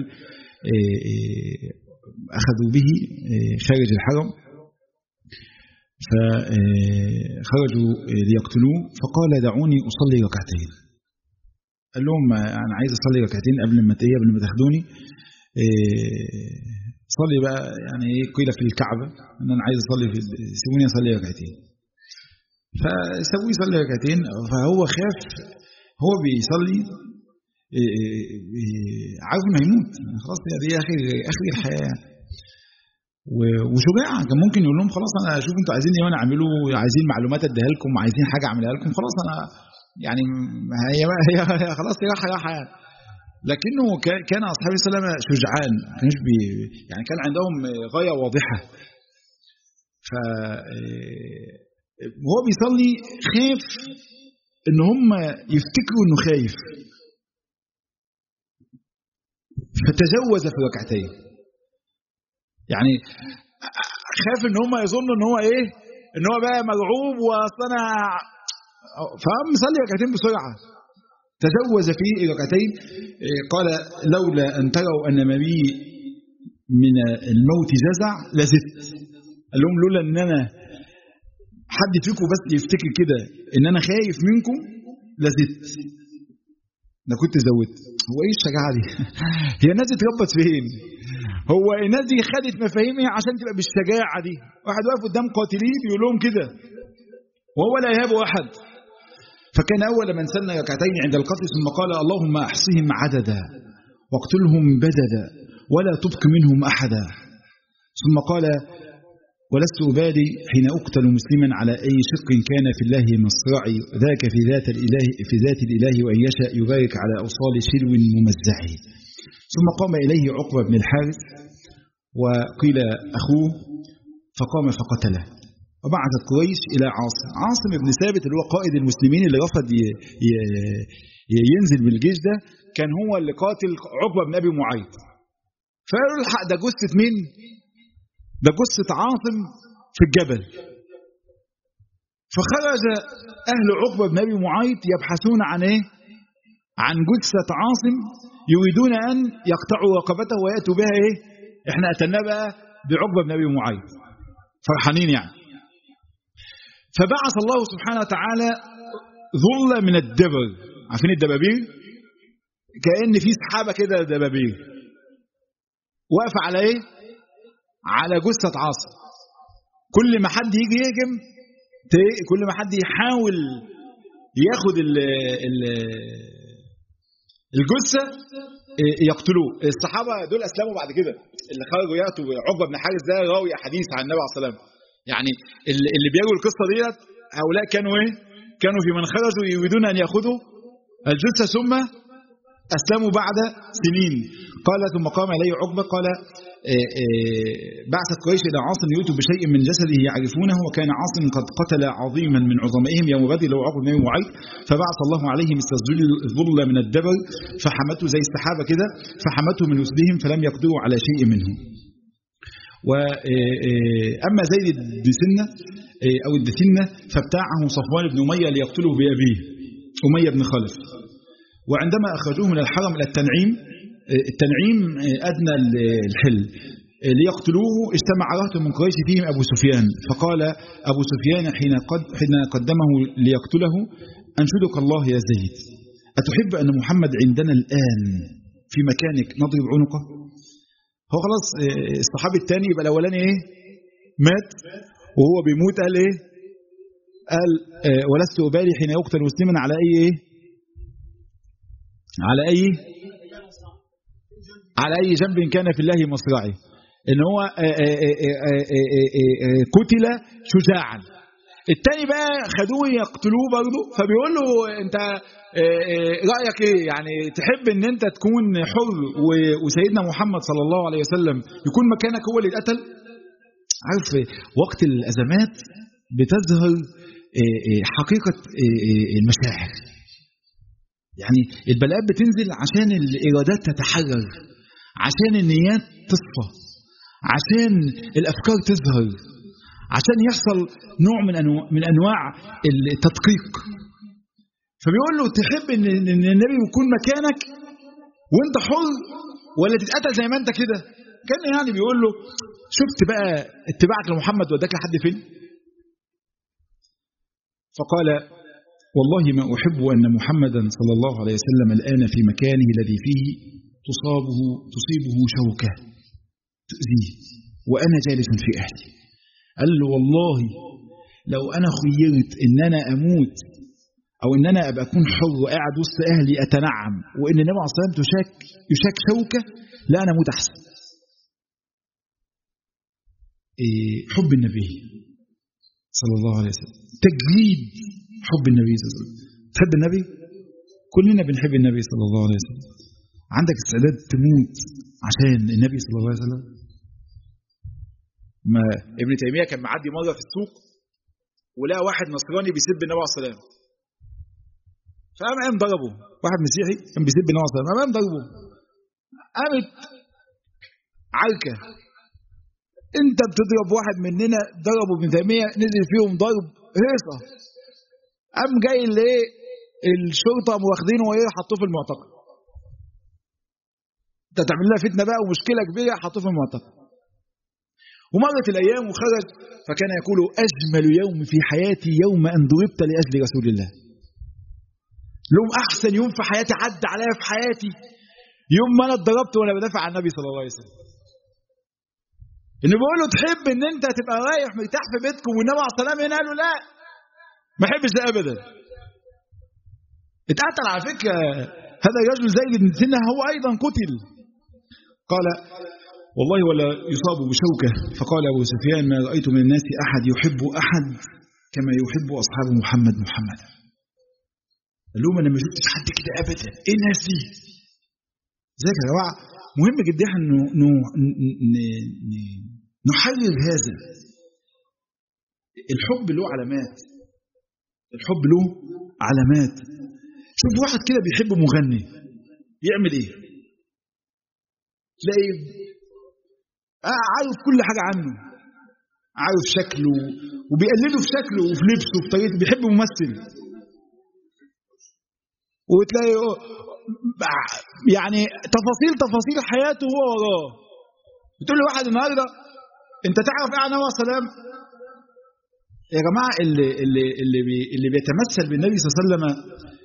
اخذوا به خارج الحرم فخرجوا ليقتلوه فقال دعوني اصلي ركعتين قال لهم انا عايز اصلي ركعتين قبل ما قبل ما تاخدوني صلي بقى يعني قيل في الكعبه ان انا عايز اصلي في سيبوني اصلي ركعتين فسوي يصلي ركعتين فهو خاف هو بيصلي عارف انه هيموت خلاص دي اخر اخر الحياه وشجاع كان ممكن يقول لهم خلاص انا اشوف انتوا عايزين ايه وانا اعمله عايزين معلومات اديها لكم عايزين حاجه اعملها لكم خلاص انا يعني هي هي خلاص هي راحه راحه يعني لكنه كان اصحاب السلام شجعان كانش بي يعني كان عندهم غايه واضحه ف وهو بيصلي خاف ان هم يفتكروا انه خايف فتجوز في ركعتين يعني خاف ان هم يظنوا ان هو ايه ان هو بقى مرعوب واصل انا فقام مصلي ركعتين بسرعه تجوز في ركعتين قال لولا ان تروا ان ما بي من الموت جزع لزدت قال لهم لولا ان انا حد فيكم بس يفتكر كده ان انا خايف منكم لزدت انا كنت زودت هو ايه الشجاعه دي هي الناس دي اتربت فين هو الناس دي خدت مفاهيم ايه عشان تبقى بالشجاعه دي واحد واقف قدام قاتلين يقول لهم كده وهو لا يهاب احد فكان اول من سن ركعتين عند القتل ثم قال اللهم احصهم عددا واقتلهم بددا ولا تبق منهم احدا ثم قال ولست أبالي حين أقتل مسلما على أي شق كان في الله مصرعي ذاك في ذات الإله في ذات الإله وإن يشاء يبارك على أوصال شلو ممزع ثم قام إليه عقبة بن الحارث وقيل أخوه فقام فقتله وبعثت قريش إلى عاصم عاصم بن ثابت اللي هو قائد المسلمين اللي رفض ينزل بالجيش ده كان هو اللي قاتل عقبة بن أبي معيط فقالوا الحق ده جثة مين؟ ده جثة عاصم في الجبل فخرج أهل عقبة بن أبي معيط يبحثون عن إيه؟ عن جثة عاصم يريدون أن يقطعوا رقبته ويأتوا بها إيه؟ إحنا قتلناه بقى بعقبة بن أبي معيط فرحانين يعني فبعث الله سبحانه وتعالى ظلة من الدبر عارفين الدبابير؟ كأن في سحابة كده دبابير واقفة على إيه؟ على جثة عاصم كل ما حد يجي يهجم كل ما حد يحاول ياخد ال ال الجثة يقتلوه الصحابة دول أسلموا بعد كده اللي خرجوا يأتوا عقبة بن حارث ده راوي أحاديث عن النبي عليه الصلاة والسلام يعني اللي بيروي القصة ديت هؤلاء كانوا إيه؟ كانوا في من خرجوا يريدون أن يأخذوا الجثة ثم أسلموا بعد سنين قال ثم قام إليه عقبة قال بعثت قريش إلى عاصم يؤتوا بشيء من جسده يعرفونه وكان عاصم قد قتل عظيما من عظمائهم يوم بدر لو عقد بن وعيد فبعث الله عليه مثل الظل من الدبر فحمته زي السحابة كده فحمته من وسدهم فلم يقدروا على شيء منه وأما زيد الدسنة أو الدسنة فابتاعه صفوان بن أمية ليقتله بأبيه أمية بن خلف وعندما أخرجوه من الحرم إلى التنعيم التنعيم أدنى الحل ليقتلوه اجتمع رهط من قريش فيهم أبو سفيان فقال أبو سفيان حين, قد حين قدمه ليقتله أنشدك الله يا زيد أتحب أن محمد عندنا الآن في مكانك نضرب عنقه هو خلاص الصحابي الثاني يبقى الأولاني إيه مات وهو بيموت قال إيه قال ولست أبالي حين يقتل مسلما على أي إيه على أي على أي جنب كان في الله مصرعي إن هو قتل شجاعا التاني بقى خدوه يقتلوه برضه فبيقول له انت رأيك ايه يعني تحب ان انت تكون حر وسيدنا محمد صلى الله عليه وسلم يكون مكانك هو اللي اتقتل عارف وقت الازمات بتظهر حقيقة المشاعر يعني البلاءات بتنزل عشان الإرادات تتحرر عشان النيات تصفى عشان الأفكار تظهر عشان يحصل نوع من أنواع, من أنواع التدقيق فبيقول له تحب ان النبي يكون مكانك وانت حر ولا تتقتل زي ما انت كده كان يعني بيقول له شفت بقى اتباعك لمحمد وداك لحد فين فقال والله ما أحب أن محمدا صلى الله عليه وسلم الآن في مكانه الذي فيه تصابه تصيبه شوكة تؤذيه وأنا جالس في أهلي قال له والله لو أنا خيرت إن أنا أموت أو إن أنا أبقى أكون حر وقاعد وسط أهلي أتنعم وإن النبي عليه الصلاة والسلام تشاك يشاك شوكة لا أنا أموت أحسن إيه حب النبي صلى الله عليه وسلم تجريد حب النبي صلى الله عليه وسلم تحب النبي كلنا بنحب النبي صلى الله عليه وسلم عندك استعداد تموت عشان النبي صلى الله عليه وسلم ما ابن تيمية كان معدي مرة في السوق ولقى واحد نصراني بيسب النبي عليه الصلاة والسلام فقام قام ضربه واحد مسيحي كان بيسب النبي عليه الصلاة والسلام قام ضربه قامت عركة انت بتضرب واحد مننا ضربه ابن تيمية نزل فيهم ضرب هيصة قام جاي الايه الشرطه واخدينه وايه حطوه في المعتقل انت تعمل لنا فتنه بقى ومشكله كبيره حطوه في المعتقل ومرت الايام وخرج فكان يقول اجمل يوم في حياتي يوم ان ضربت لاجل رسول الله لهم احسن يوم في حياتي عدى عليا في حياتي يوم ما انا اتضربت وانا بدافع عن النبي صلى الله عليه وسلم انه بيقول له تحب ان انت تبقى رايح مرتاح في بيتكم والنبي عليه الصلاه والسلام هنا قال له لا ما احبش ده ابدا اتقتل على فكره هذا الرجل زيد بن سنه هو ايضا قتل قال والله ولا يصاب بشوكه فقال ابو سفيان ما رايت من الناس احد يحب احد كما يحب اصحاب محمد محمدا قال لهم انا ما شفتش حد كده ابدا ايه الناس دي ازيك يا جماعه مهم جدا انه نحرر هذا الحب له علامات الحب له علامات شوف واحد كده بيحب مغني يعمل ايه تلاقي عارف كل حاجة عنه عارف شكله وبيقلده في شكله وفي لبسه وفي طريقته بيحب ممثل وتلاقي يعني تفاصيل تفاصيل حياته هو وراه بتقول له واحد النهارده انت تعرف ايه عن النبي صلى الله عليه وسلم يا جماعه اللي اللي اللي, بي اللي بيتمثل بالنبي صلى الله عليه وسلم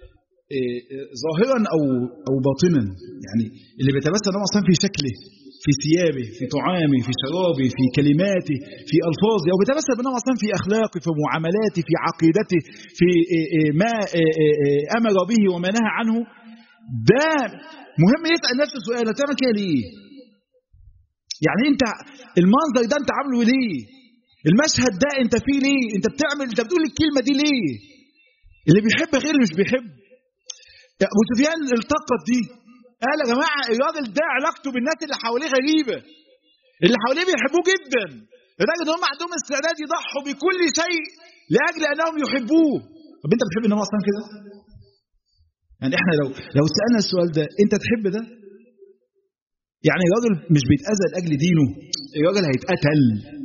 ظاهرا او او باطنا يعني اللي بيتمثل بالنبي صلى في شكله في ثيابه في طعامه في شرابه في كلماته في الفاظه او بيتمثل بالنبي صلى في اخلاقه في معاملاته في عقيدته في ما امر به وما نهى عنه ده مهم يسال نفسه سؤال هتعمل كده ليه؟ يعني انت المنظر ده انت عامله ليه؟ المشهد ده انت فيه ليه انت بتعمل انت بتقول الكلمه دي ليه اللي بيحب غير اللي مش بيحب ابو سفيان التقط دي قال يا جماعه الراجل ده علاقته بالناس اللي حواليه غريبه اللي حواليه بيحبوه جدا لدرجه ان هم عندهم استعداد يضحوا بكل شيء لاجل انهم يحبوه طب انت بتحب النبي اصلا كده يعني احنا لو لو سالنا السؤال ده انت تحب ده يعني الراجل مش بيتاذى لاجل دينه الراجل هيتقتل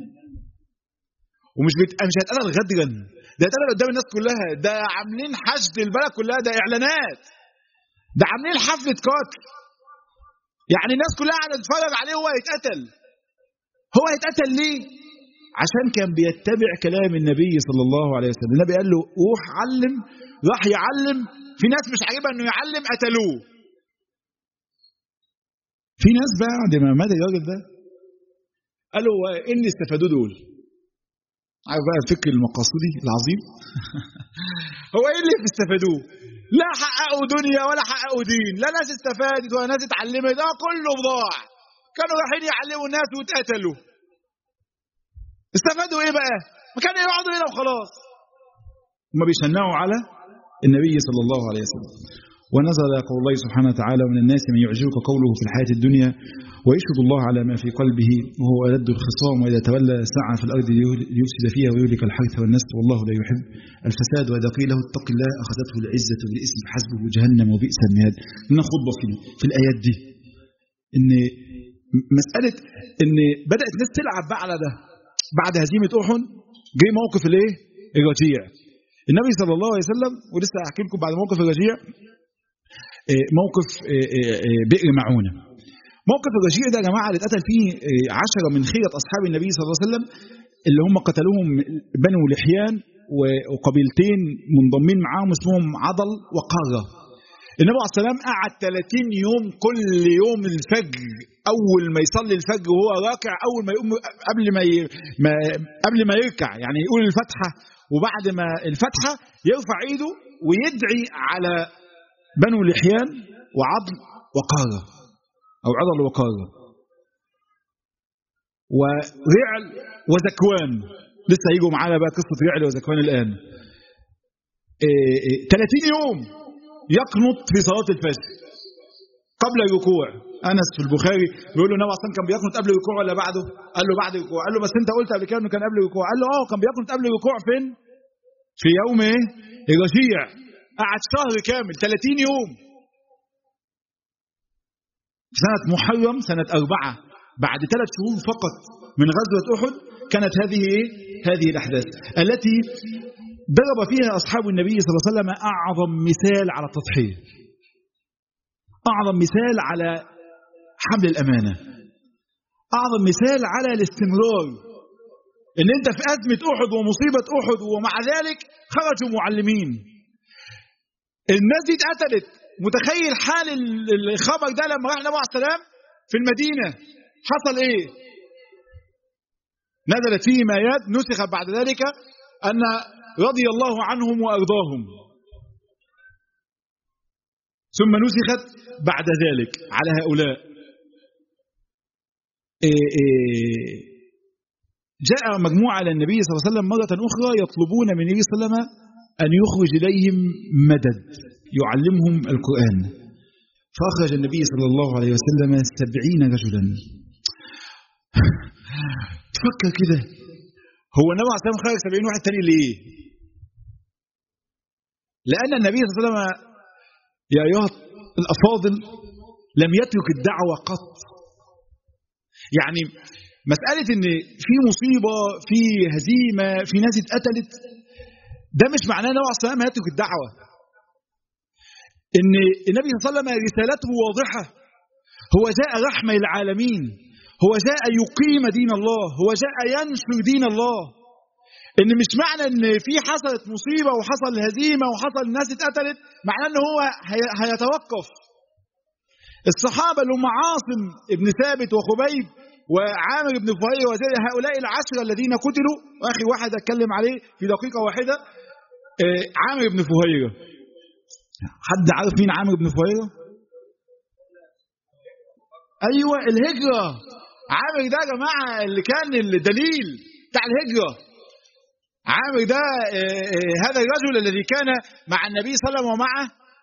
ومش بيت... مش هيتقتل غدرا ده هيتقتل قدام الناس كلها ده عاملين حشد البلد كلها ده اعلانات ده عاملين حفله قتل يعني الناس كلها قاعده تتفرج عليه وهو هيتقتل هو هيتقتل ليه؟ عشان كان بيتبع كلام النبي صلى الله عليه وسلم النبي قال له روح علم راح يعلم في ناس مش عاجبها انه يعلم قتلوه في ناس بعد ما مات الراجل ده قالوا ايه اللي استفادوه دول؟ عارف بقى الفكر المقاصدي العظيم هو ايه اللي استفادوه؟ لا حققوا دنيا ولا حققوا دين لا ناس استفادت ولا ناس اتعلمت ده كله ضاع كانوا رايحين يعلموا الناس واتقتلوا استفادوا ايه بقى؟ ما كانوا يقعدوا هنا وخلاص هم بيشنعوا على النبي صلى الله عليه وسلم ونزل قول الله سبحانه وتعالى ومن الناس من يعجبك قوله في الحياة الدنيا ويشهد الله على ما في قلبه وهو ألد الخصام وإذا تولى سعى في الأرض ليفسد فيها ويهلك الحرث والنسل والله لا يحب الفساد وإذا قيل له اتق الله أخذته العزة بالإسم فحسبه جهنم وبئس المهاد لنا خطبة في, في الآيات دي إن مسألة إن بدأت الناس تلعب بقى على ده بعد هزيمة أحد جه موقف الإيه؟ الرجيع النبي صلى الله عليه وسلم ولسه هحكي لكم بعد موقف الرجيع موقف بئر معونه موقف الرجيع ده يا جماعه اللي اتقتل فيه عشرة من خيرة اصحاب النبي صلى الله عليه وسلم اللي هم قتلوهم بنو لحيان وقبيلتين منضمين معاهم اسمهم عضل وقاره النبي عليه السلام قعد 30 يوم كل يوم الفجر اول ما يصلي الفجر وهو راكع اول ما يقوم قبل ما, ي... ما قبل ما يركع يعني يقول الفاتحه وبعد ما الفاتحه يرفع ايده ويدعي على بنو لحيان وعضل وقارة أو عضل وقارة ورعل وزكوان لسه هيجوا معانا بقى قصة رعل وزكوان الآن إيه إيه 30 يوم يقنط في صلاة الفجر قبل الركوع أنس في البخاري بيقول له النبي أصلا كان بيقنط قبل الركوع ولا بعده؟ قال له بعد الركوع قال له بس أنت قلت قبل كده إنه كان قبل الركوع قال له أه كان بيقنط قبل الركوع فين؟ في يوم إيه؟ الرجيع قعد شهر كامل 30 يوم سنة محرم سنة أربعة بعد ثلاث شهور فقط من غزوة أحد كانت هذه إيه؟ هذه الأحداث التي ضرب فيها أصحاب النبي صلى الله عليه وسلم أعظم مثال على التضحية أعظم مثال على حمل الأمانة أعظم مثال على الاستمرار إن أنت في أزمة أحد ومصيبة أحد ومع ذلك خرجوا معلمين الناس دي اتقتلت متخيل حال الخبر ده لما راح النبي عليه السلام في المدينة حصل ايه نزلت فيهم آيات نسخت بعد ذلك أن رضي الله عنهم وأرضاهم ثم نسخت بعد ذلك على هؤلاء إيه إيه جاء مجموعة على النبي صلى الله عليه وسلم مرة أخرى يطلبون من النبي صلى الله عليه وسلم أن يخرج إليهم مدد يعلمهم القرآن فأخرج النبي صلى الله عليه وسلم سبعين رجلا تفكر كده هو النبي عليه الصلاة خرج سبعين واحد تاني ليه لأن النبي صلى الله عليه وسلم يا أيها الأفاضل لم يترك الدعوة قط يعني مسألة إن في مصيبة في هزيمة في ناس اتقتلت ده مش معناه ان النبي صلى الله عليه وسلم هيترك الدعوه ان النبي صلى الله عليه وسلم رسالته واضحه هو جاء رحمه للعالمين هو جاء يقيم دين الله هو جاء ينشر دين الله ان مش معنى ان في حصلت مصيبه وحصل هزيمه وحصل ناس اتقتلت معناه ان هو هيتوقف الصحابه اللي هم عاصم ابن ثابت وخبيب وعامر بن فهير وزي هؤلاء العشرة الذين قتلوا واخر واحد اتكلم عليه في دقيقه واحده عامر بن فهيرة حد عارف مين عامر بن فهيرة ايوه الهجرة عامر ده يا جماعة اللي كان الدليل بتاع الهجرة عامر ده هذا الرجل الذي كان مع النبي صلى الله عليه وسلم ومع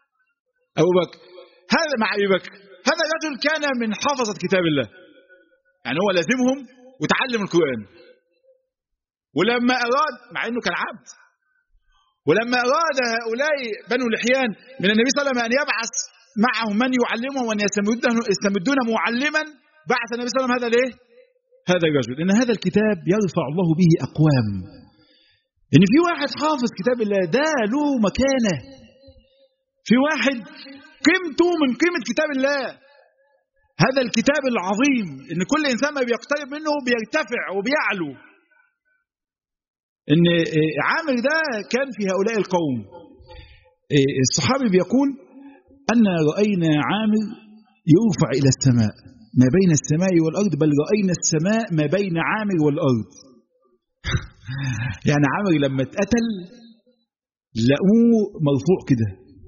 أبو بكر هذا مع أبي بكر هذا الرجل كان من حفظة كتاب الله يعني هو لازمهم وتعلم القرآن ولما أراد مع أنه كان عبد ولما أراد هؤلاء بنو لحيان من النبي صلى الله عليه وسلم أن يبعث معهم من يعلمهم وأن يستمدون معلما بعث النبي صلى الله عليه وسلم هذا ليه؟ هذا الرجل إن هذا الكتاب يرفع الله به أقوام إن في واحد حافظ كتاب الله ده له مكانة في واحد قيمته من قيمة كتاب الله هذا الكتاب العظيم إن كل إنسان ما بيقترب منه بيرتفع وبيعلو إن عامر ده كان في هؤلاء القوم الصحابي بيقول أن رأينا عامر يرفع إلى السماء ما بين السماء والأرض بل رأينا السماء ما بين عامر والأرض يعني عامر لما اتقتل لقوه مرفوع كده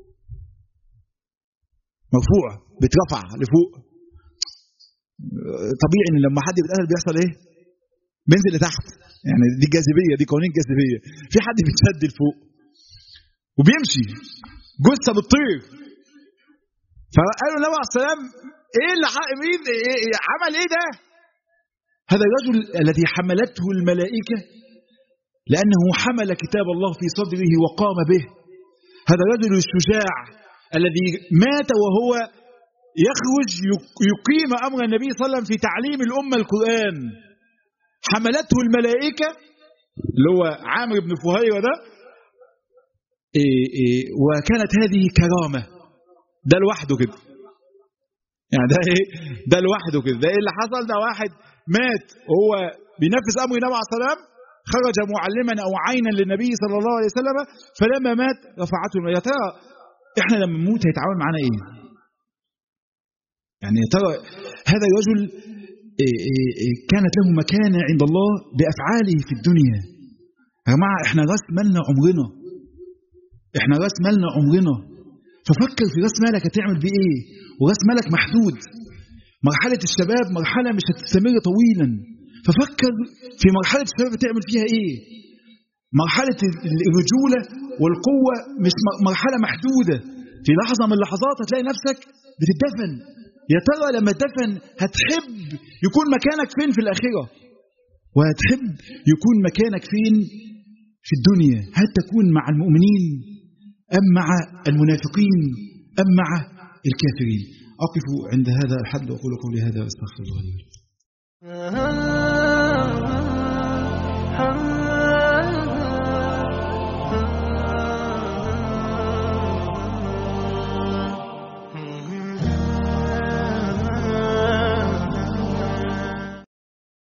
مرفوع بيترفع لفوق طبيعي ان لما حد بيتقتل بيحصل ايه بينزل لتحت يعني دي جاذبيه دي قوانين جاذبيه في حد بيتشد لفوق وبيمشي جثه بتطير فقالوا النبي عليه السلام ايه اللي مين إيه عمل ايه ده هذا الرجل الذي حملته الملائكه لانه حمل كتاب الله في صدره وقام به هذا الرجل الشجاع الذي مات وهو يخرج يقيم امر النبي صلى الله عليه وسلم في تعليم الامه القران حملته الملائكه اللي هو عامر بن فهيره ده إيه إيه وكانت هذه كرامه ده لوحده كده يعني ده ايه ده لوحده كده ده ايه اللي حصل ده واحد مات وهو بينفذ امر النبي عليه الصلاه والسلام خرج معلما او عينا للنبي صلى الله عليه وسلم فلما مات رفعته يا ترى احنا لما نموت هيتعامل معانا ايه يعني يا ترى هذا الرجل كانت له مكانه عند الله بافعاله في الدنيا يا جماعه احنا راس مالنا عمرنا احنا راس مالنا عمرنا ففكر في راس مالك هتعمل بيه ايه وراس مالك محدود مرحله الشباب مرحله مش هتستمر طويلا ففكر في مرحله الشباب هتعمل فيها ايه مرحله الرجوله والقوه مش مرحله محدوده في لحظه من اللحظات هتلاقي نفسك بتدفن يا ترى لما تدفن هتحب يكون مكانك فين في الاخره وهتحب يكون مكانك فين في الدنيا هل تكون مع المؤمنين أم مع المنافقين أم مع الكافرين أقف عند هذا الحد وأقول قولي هذا وأستغفر الله لي